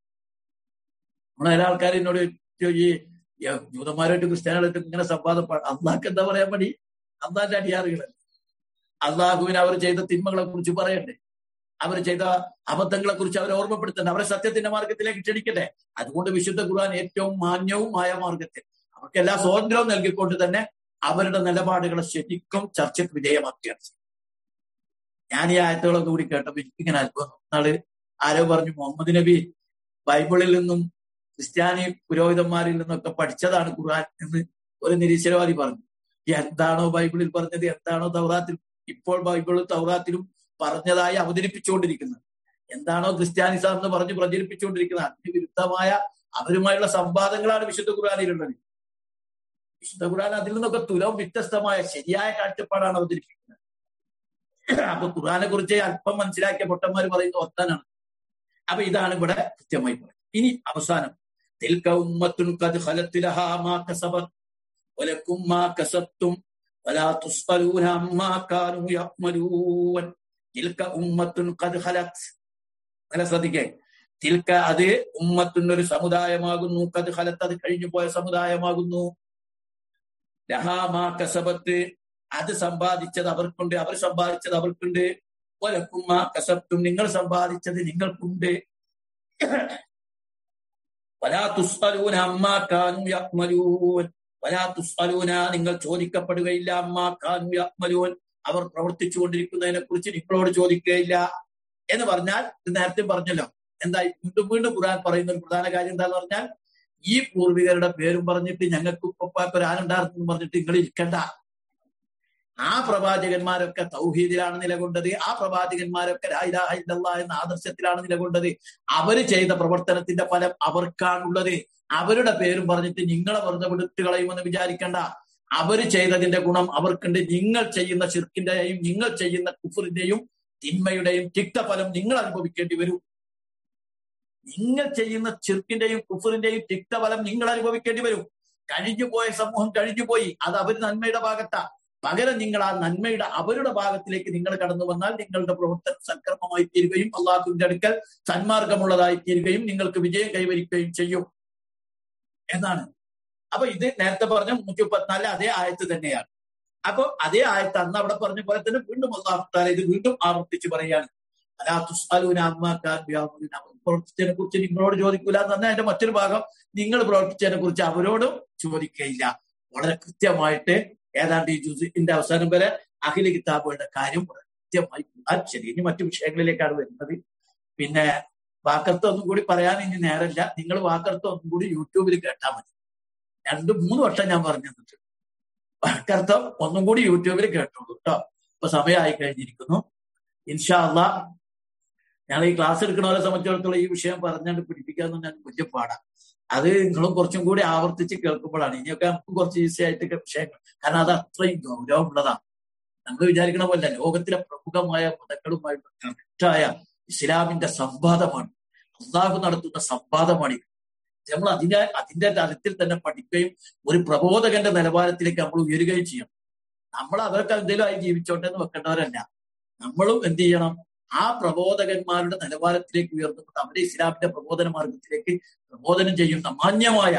നമ്മളെ ചില ആൾക്കാർ എന്നോട് ഈ ജൂതന്മാരായിട്ട് ക്രിസ്ത്യാനികളായിട്ട് ഇങ്ങനെ സംവാദം അള്ളാഹ്ക്ക് എന്താ പറയാൻ മടി അള്ളാന്റെ അടിയാറുകളല്ല അള്ളാഹുവിന് അവർ ചെയ്ത തിന്മകളെ കുറിച്ച് പറയണ്ടേ അവർ ചെയ്ത അബദ്ധങ്ങളെ കുറിച്ച് അവരെ ഓർമ്മപ്പെടുത്തണ്ടേ അവരെ സത്യത്തിന്റെ മാർഗത്തിലേക്ക് ക്ഷണിക്കട്ടെ അതുകൊണ്ട് വിശുദ്ധ ഖുർആൻ ഏറ്റവും മാന്യവുമായ മാർഗത്തിൽ അവർക്ക് എല്ലാ സ്വാതന്ത്ര്യവും നൽകിക്കൊണ്ട് തന്നെ അവരുടെ നിലപാടുകളെ ശരിക്കും ചർച്ചയ്ക്ക് വിധേയമാക്കുകയാണ് ഞാൻ ഈ ആയത്തുകളൊക്കെ കൂടി കേട്ടപ്പോൾ എനിക്കിങ്ങനെ അത്ഭുതം നാള് ആരോ പറഞ്ഞു മുഹമ്മദ് നബി ബൈബിളിൽ നിന്നും ക്രിസ്ത്യാനി പുരോഹിതന്മാരിൽ നിന്നൊക്കെ പഠിച്ചതാണ് ഖുർആൻ എന്ന് ഒരു നിരീശ്വരവാദി പറഞ്ഞു എന്താണോ ബൈബിളിൽ പറഞ്ഞത് എന്താണോ തൗറാത്തിൽ ഇപ്പോൾ ബൈബിളും തൗറാത്തിലും പറഞ്ഞതായി അവതരിപ്പിച്ചുകൊണ്ടിരിക്കുന്നത് എന്താണോ ക്രിസ്ത്യാനിസ എന്ന് പറഞ്ഞ് പ്രചരിപ്പിച്ചുകൊണ്ടിരിക്കുന്നത് അതിന് വിരുദ്ധമായ അവരുമായുള്ള സംവാദങ്ങളാണ് വിശുദ്ധ ഖുർആാനിലുള്ളത് വിശുദ്ധ ഖുർആൻ അതിൽ നിന്നൊക്കെ തുലവും വ്യത്യസ്തമായ ശരിയായ കാഴ്ചപ്പാടാണ് അവതരിപ്പിക്കുന്നത് അപ്പൊ ഖുർആനെ കുറിച്ച് അല്പം മനസ്സിലാക്കിയ പൊട്ടന്മാർ പറയുന്ന ഒത്താനാണ് അപ്പൊ ഇതാണ് ഇവിടെ കൃത്യമായി പറയുന്നത് ഇനി അവസാനം തിൽക ഉമ്മത്തുൻ ഖദ് ഖലത് ലഹാ മാ കസബത് വലക്കും മാ കസബ്തും വലാ തുസ്അലൂന അമ്മാ കാനൂ യഅ്മലൂൻ തിൽക ഉമ്മത്തുൻ ഖദ് ഖലത് നല്ല ശ്രദ്ധിക്കേ തിൽക്ക അത് ഉമ്മത്തുൻ ഒരു സമുദായമാകുന്നു കത് ഖലത്ത് അത് കഴിഞ്ഞു പോയ സമുദായമാകുന്നു ലഹാമാ കസബത്ത് അത് സമ്പാദിച്ചത് അവർക്കുണ്ട് അവർ സമ്പാദിച്ചത് അവർക്കുണ്ട് ഒലക്കുമ്മ കസബ്ത്തും നിങ്ങൾ സമ്പാദിച്ചത് നിങ്ങൾക്കുണ്ട് വലാ തുസ്അലൂന അമ്മാ കാനൂ യഅ്മലൂൻ വലാ തുസ്അലൂന നിങ്ങൾ ചോദിക്കപ്പെടുകയില്ല അമ്മാ കാനൂ യഅ്മലൂൻ അവർ പ്രവർത്തിച്ചുകൊണ്ടിരിക്കുന്നതിനെ കുറിച്ച് നിങ്ങളോട് ചോദിക്കുകയില്ല എന്ന് പറഞ്ഞാൽ ഇത് നേരത്തെ പറഞ്ഞല്ലോ എന്താ വീണ്ടും വീണ്ടും ഖുർആൻ പറയുന്ന ഒരു പ്രധാന കാര്യം എന്താന്ന് പറഞ്ഞാൽ ഈ പൂർവികരുടെ പേരും പറഞ്ഞിട്ട് ഞങ്ങൾക്ക് ഉപ്പപ്പാക്ക് ഒരു ആനുണ്ടായിരുന്നു പറഞ്ഞിട്ട് നിങ്ങൾ ഇരിക്കണ്ട ആ പ്രവാചകന്മാരൊക്കെ തൗഹീദിലാണ് നിലകൊണ്ടത് ആ പ്രവാചകന്മാരൊക്കെ ലായിലാഹ ഇല്ലല്ലാ എന്ന ആദർശത്തിലാണ് നിലകൊണ്ടത് അവര് ചെയ്ത പ്രവർത്തനത്തിന്റെ ഫലം അവർക്കാണുള്ളത് അവരുടെ പേരും പറഞ്ഞിട്ട് നിങ്ങളെ വെറുതെ വിടുത്ത് കളയുമെന്ന് വിചാരിക്കണ്ട അവര് ചെയ്തതിന്റെ ഗുണം അവർക്കുണ്ട് നിങ്ങൾ ചെയ്യുന്ന ശിർക്കിന്റെയും നിങ്ങൾ ചെയ്യുന്ന കുഫറിന്റെയും തിന്മയുടെയും തിക്തഫലം നിങ്ങൾ അനുഭവിക്കേണ്ടി വരും നിങ്ങൾ ചെയ്യുന്ന ചിർക്കിന്റെയും കുഫറിന്റെയും തിക്തഫലം നിങ്ങൾ അനുഭവിക്കേണ്ടി വരും കഴിഞ്ഞുപോയ സമൂഹം കഴിഞ്ഞുപോയി അത് അവർ നന്മയുടെ ഭാഗത്താ പകരം നിങ്ങൾ ആ നന്മയുടെ അവരുടെ ഭാഗത്തിലേക്ക് നിങ്ങൾ കടന്നു വന്നാൽ നിങ്ങളുടെ പ്രവർത്തനം സൽക്കർമ്മമായി തീരുകയും അള്ളാഹുവിന്റെ അടുക്കൽ സന്മാർഗമുള്ളതായി തീരുകയും നിങ്ങൾക്ക് വിജയം കൈവരിക്കുകയും ചെയ്യും എന്നാണ് അപ്പൊ ഇത് നേരത്തെ പറഞ്ഞ നൂറ്റി മുപ്പത്തിനാല് അതേ ആയത്ത് തന്നെയാണ് അപ്പൊ അതേ ആയത്ത് അന്ന് അവിടെ പറഞ്ഞ പോലെ തന്നെ വീണ്ടും അള്ളാഹു താല ഇത് വീണ്ടും ആവർത്തിച്ച് പറയാണ് അലാ തുസ്അലൂന അമ്മാ കാനൂ യഅ്മലൂൻ. അവർ പ്രവർത്തിച്ചതിനെ കുറിച്ച് നിങ്ങളോട് ചോദിക്കൂല എന്ന് പറഞ്ഞാൽ അതിന്റെ മറ്റൊരു ഭാഗം നിങ്ങൾ പ്രവർത്തിച്ചതിനെ കുറിച്ച് അവരോടും ചോദിക്കുകയില്ല വളരെ കൃത്യമായിട്ട് ഏതാണ്ട് ഈ ജുസിന്റെ അവസാനം വരെ അഖില കിതാബുകളുടെ കാര്യം വളരെ കൃത്യമായി ഖുർആൻ ശരി ഇനി മറ്റു വിഷയങ്ങളിലേക്കാണ് വരുന്നത് പിന്നെ വാക്കർത്ത് ഒന്നും കൂടി പറയാൻ ഇനി നേരമില്ല നിങ്ങൾ വാക്കർത്ത് ഒന്നും കൂടി യൂട്യൂബിൽ കേട്ടാൽ മതി രണ്ട് മൂന്ന് വർഷം ഞാൻ പറഞ്ഞു തന്നിട്ടുണ്ട് വാക്കർത്ഥം ഒന്നും കൂടി യൂട്യൂബിൽ കേട്ടോളൂ കേട്ടോ ഇപ്പൊ സമയമായി കഴിഞ്ഞിരിക്കുന്നു ഇൻഷാ അള്ളാ ഞങ്ങൾ ഈ ക്ലാസ് എടുക്കുന്നവരെ സംബന്ധിച്ചിടത്തോളം ഈ വിഷയം പറഞ്ഞാണ്ട് പിടിപ്പിക്കാന്ന് ഞാൻ വലിയ പാടാം അത് നിങ്ങളും കുറച്ചും കൂടി ആവർത്തിച്ച് കേൾക്കുമ്പോഴാണ് ഇനിയൊക്കെ നമുക്ക് കുറച്ച് ഈസി ആയിട്ട് വിഷയങ്ങൾ കാരണം അത് അത്രയും ഗൗരവമുള്ളതാണ് നമ്മൾ വിചാരിക്കണ പോലെ ലോകത്തിലെ പ്രമുഖമായ മതങ്ങളുമായി കണക്റ്റായ ഇസ്ലാമിന്റെ സംവാദമാണ് അള്ളാഹു നടത്തുന്ന സംവാദമാണ് ഇത് നമ്മൾ അതിനെ അതിന്റെ തലത്തിൽ തന്നെ പഠിക്കുകയും ഒരു പ്രബോധകന്റെ നിലവാരത്തിലേക്ക് നമ്മൾ ഉയരുകയും ചെയ്യണം നമ്മൾ അവർക്ക് എന്തെങ്കിലും ആയി ജീവിച്ചോട്ടെ എന്ന് വെക്കേണ്ടവരല്ല നമ്മളും എന്ത് ചെയ്യണം ആ പ്രബോധകന്മാരുടെ നിലവാരത്തിലേക്ക് ഉയർന്നുകൊണ്ട് അവരെ ഇസ്ലാമിന്റെ പ്രബോധന മാർഗത്തിലേക്ക് പ്രബോധനം ചെയ്യുന്ന മാന്യമായ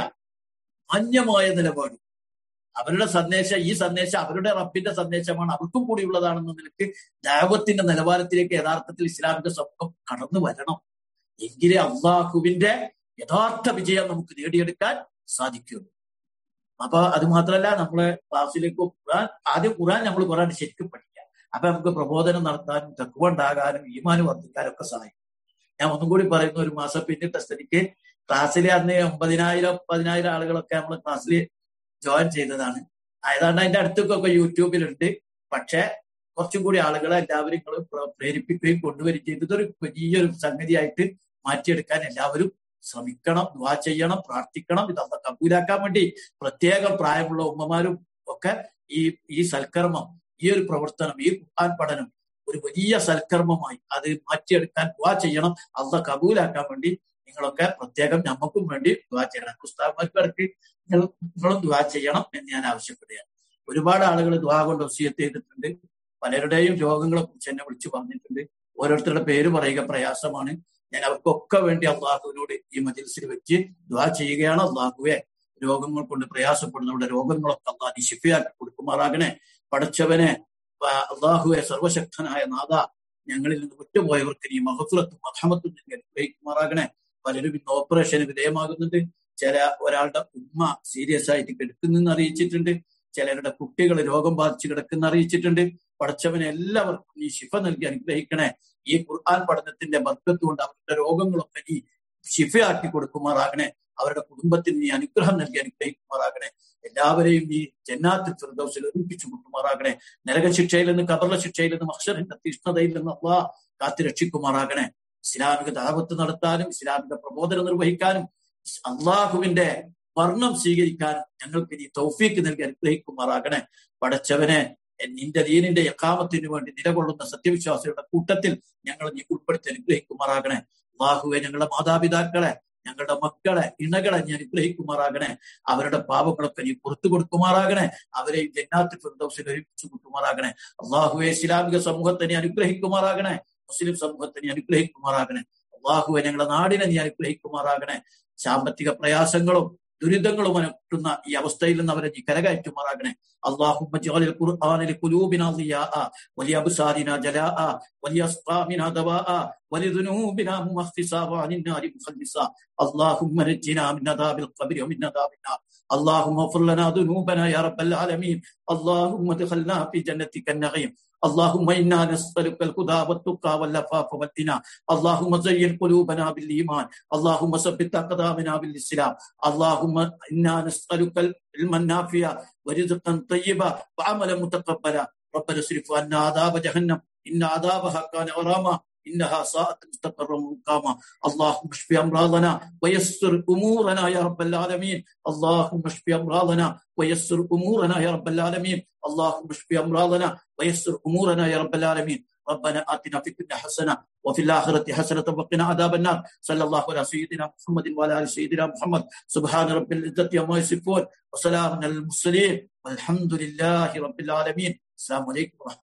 മാന്യമായ നിലപാട് അവരുടെ സന്ദേശം ഈ സന്ദേശം അവരുടെ റബ്ബിന്റെ സന്ദേശമാണ് അവർക്കും കൂടിയുള്ളതാണെന്ന നിലക്ക് ദൈവത്തിന്റെ നിലവാരത്തിലേക്ക് യഥാർത്ഥത്തിൽ ഇസ്ലാമിന്റെ സമൂഹം കടന്നു വരണം എങ്കിലേ അള്ളാഹുവിന്റെ യഥാർത്ഥ വിജയം നമുക്ക് നേടിയെടുക്കാൻ സാധിക്കുള്ളൂ അപ്പൊ അത് മാത്രമല്ല നമ്മളെ ക്ലാസ്സിലേക്ക് ഖുറാൻ ആദ്യം ഖുറാൻ നമ്മൾ ഖുറാൻ ശരിക്കും പഠിക്കാം അപ്പൊ നമുക്ക് പ്രബോധനം നടത്താനും തെക്കുവ ഉണ്ടാകാനും ഈമാന് വർദ്ധിക്കാനും ഒക്കെ സഹായിക്കും ഞാൻ ഒന്നും കൂടി പറയുന്ന ഒരു മാസം പിന്നിട്ട സ്ഥിതിക്ക് ക്ലാസ്സിൽ അന്ന് ഒമ്പതിനായിരം പതിനായിരം ആളുകളൊക്കെ നമ്മൾ ക്ലാസ്സിൽ ജോയിൻ ചെയ്തതാണ് ഏതാണ്ട് അതിന്റെ അടുത്തൊക്കെ യൂട്യൂബിലുണ്ട് പക്ഷെ കുറച്ചും കൂടി ആളുകളെ എല്ലാവരും നിങ്ങൾ പ്രേരിപ്പിക്കുകയും കൊണ്ടുവരികയും ചെയ്തത് ഒരു വലിയൊരു സംഗതിയായിട്ട് മാറ്റിയെടുക്കാൻ എല്ലാവരും ശ്രമിക്കണം ദ്വാ ചെയ്യണം പ്രാർത്ഥിക്കണം ഇതൊക്കെ കബൂലാക്കാൻ വേണ്ടി പ്രത്യേകം പ്രായമുള്ള ഉമ്മമാരും ഒക്കെ ഈ ഈ സൽക്കർമ്മം ഈ ഒരു പ്രവർത്തനം ഈ ഖുർആൻ പഠനം ഒരു വലിയ സൽക്കർമ്മമായി അത് മാറ്റിയെടുക്കാൻ ദ്വാ ചെയ്യണം അള്ള കബൂലാക്കാൻ വേണ്ടി നിങ്ങളൊക്കെ പ്രത്യേകം നമുക്കും വേണ്ടി ദ്വാ ചെയ്യണം പുസ്തകന്മാർക്ക് നിങ്ങൾ നിങ്ങളും ദ്വാ ചെയ്യണം എന്ന് ഞാൻ ആവശ്യപ്പെടുകയാണ് ഒരുപാട് ആളുകൾ ദ്വാ കൊണ്ട് ഒസിയത്ത് ചെയ്തിട്ടുണ്ട് പലരുടെയും രോഗങ്ങളെ കുറിച്ച് എന്നെ വിളിച്ചു പറഞ്ഞിട്ടുണ്ട് ഓരോരുത്തരുടെ പേര് പറയുക പ്രയാസമാണ് ഞാൻ അവർക്കൊക്കെ വേണ്ടി അള്ളാഹുവിനോട് ഈ മജിൽസിൽ വെച്ച് ദ്വാ ചെയ്യുകയാണ് അള്ളാഹുവെ രോഗങ്ങൾ കൊണ്ട് പ്രയാസപ്പെടുന്നവരുടെ രോഗങ്ങളൊക്കെ അള്ളാഹ് നിശിഫിയാക്കി കൊടുക്കുമാറാകണേ പഠിച്ചവനെ അള്ളാഹുവെ സർവശക്തനായ നാഥ ഞങ്ങളിൽ നിന്ന് വിട്ടുപോയവർക്ക് നീ മഹഫുറത്തും മഹമത്തും നിങ്ങൾ അനുഗ്രഹിക്കുമാറാകണേ പലരും ഇന്ന് ഓപ്പറേഷന് വിധേയമാകുന്നുണ്ട് ചില ഒരാളുടെ ഉമ്മ സീരിയസ് ആയിട്ട് കിടക്കുന്നെന്ന് അറിയിച്ചിട്ടുണ്ട് ചിലരുടെ കുട്ടികൾ രോഗം ബാധിച്ച് കിടക്കുന്ന അറിയിച്ചിട്ടുണ്ട് പഠിച്ചവനെ എല്ലാവർക്കും നീ ശിഫ നൽകി അനുഗ്രഹിക്കണേ ഈ ഖുർആൻ പഠനത്തിന്റെ ബർക്കത്ത് കൊണ്ട് അവരുടെ രോഗങ്ങളൊക്കെ നീ ശിഫയാക്കി കൊടുക്കുമാറാകണേ അവരുടെ കുടുംബത്തിന് നീ അനുഗ്രഹം നൽകി അനുഗ്രഹിക്കുമാറാകണേ എല്ലാവരെയും നീ ജന്നാത്തിൽ ഫിർദൗസിൽ ഒരുമിപ്പിച്ചു കൊണ്ടുമാറാകണേ നരകശിക്ഷയിൽ നിന്ന് കബർല ശിക്ഷയിൽ നിന്ന് മക്ഷറിന്റെ തീഷ്ണതയിൽ നിന്ന് അള്ളാ കാത്തി രക്ഷിക്കുമാറാകണേ ഇസ്ലാമിക ദാവത്ത് നടത്താനും ഇസ്ലാമിക പ്രബോധനം നിർവഹിക്കാനും അള്ളാഹുവിന്റെ വർണ്ണം സ്വീകരിക്കാനും ഞങ്ങൾക്ക് നീ തൗഫീക്ക് നൽകി അനുഗ്രഹിക്കുമാറാകണേ പടച്ചവനെ നിന്റെ ദീനിന്റെ യക്കാമത്തിന് വേണ്ടി നിലകൊള്ളുന്ന സത്യവിശ്വാസികളുടെ കൂട്ടത്തിൽ ഞങ്ങൾ നീ ഉൾപ്പെടുത്തി അനുഗ്രഹിക്കുമാറാകണേ അള്ളാഹുവെ ഞങ്ങളുടെ മാതാപിതാക്കളെ ഞങ്ങളുടെ മക്കളെ ഇണകളെ നീ അനുഗ്രഹിക്കുമാറാകണേ അവരുടെ പാപങ്ങളൊക്കെ നീ പുറത്തു കൊടുക്കുമാറാകണേ അവരെ ജന്നാത്ത് ഫിർദൗസിൽ ഒരുമിച്ച് കൂട്ടുമാറാകണേ അള്ളാഹുവെ ഇസ്ലാമിക സമൂഹത്തെ നീ അനുഗ്രഹിക്കുമാറാകണേ മുസ്ലിം സമൂഹത്തെ നീ അനുഗ്രഹിക്കുമാറാകണേ അള്ളാഹുവെ ഞങ്ങളുടെ നാടിനെ നീ അനുഗ്രഹിക്കുമാറാകണേ സാമ്പത്തിക പ്രയാസങ്ങളും ദുരിതങ്ങളും അനട്ടുന്ന ഈ അവസ്ഥയിൽ നിന്ന് അവരെ നീ കരകയറ്റുമാറാകണേ اللهم اجعل القرآن لقلوبنا ضياء ولأبصارنا جلاء ولأسقامنا دواء ولذنوبنا مخفصا وعن النار مخلصا اللهم نجنا من عذاب القبر ومن عذاب النار اللهم اغفر لنا ذنوبنا يا رب العالمين اللهم ادخلنا في جنتك النعيم اللهم انا نسالك الهدى والتقى والعفاف والغنى اللهم زين قلوبنا بالايمان اللهم ثبت اقدامنا بالاسلام اللهم انا نسالك علما نافعا ورزقا طيبا وعملا متقبلا ربنا اصرف عنا عذاب جهنم ان عذابها كان غراما انها ساءت مستقرا ومقاما اللهم اشف امراضنا ويسر امورنا يا رب العالمين اللهم اشف امراضنا ويسر امورنا يا رب العالمين اللهم اشف امراضنا ويسر امورنا يا رب العالمين ربنا اتنا في الدنيا حسنه وفي الاخره حسنه وقنا عذاب النار صلى الله على سيدنا محمد وعلى ال سيدنا محمد سبحان رب العزه عما يصفون وسلام على المرسلين والحمد لله رب العالمين السلام عليكم ورحمه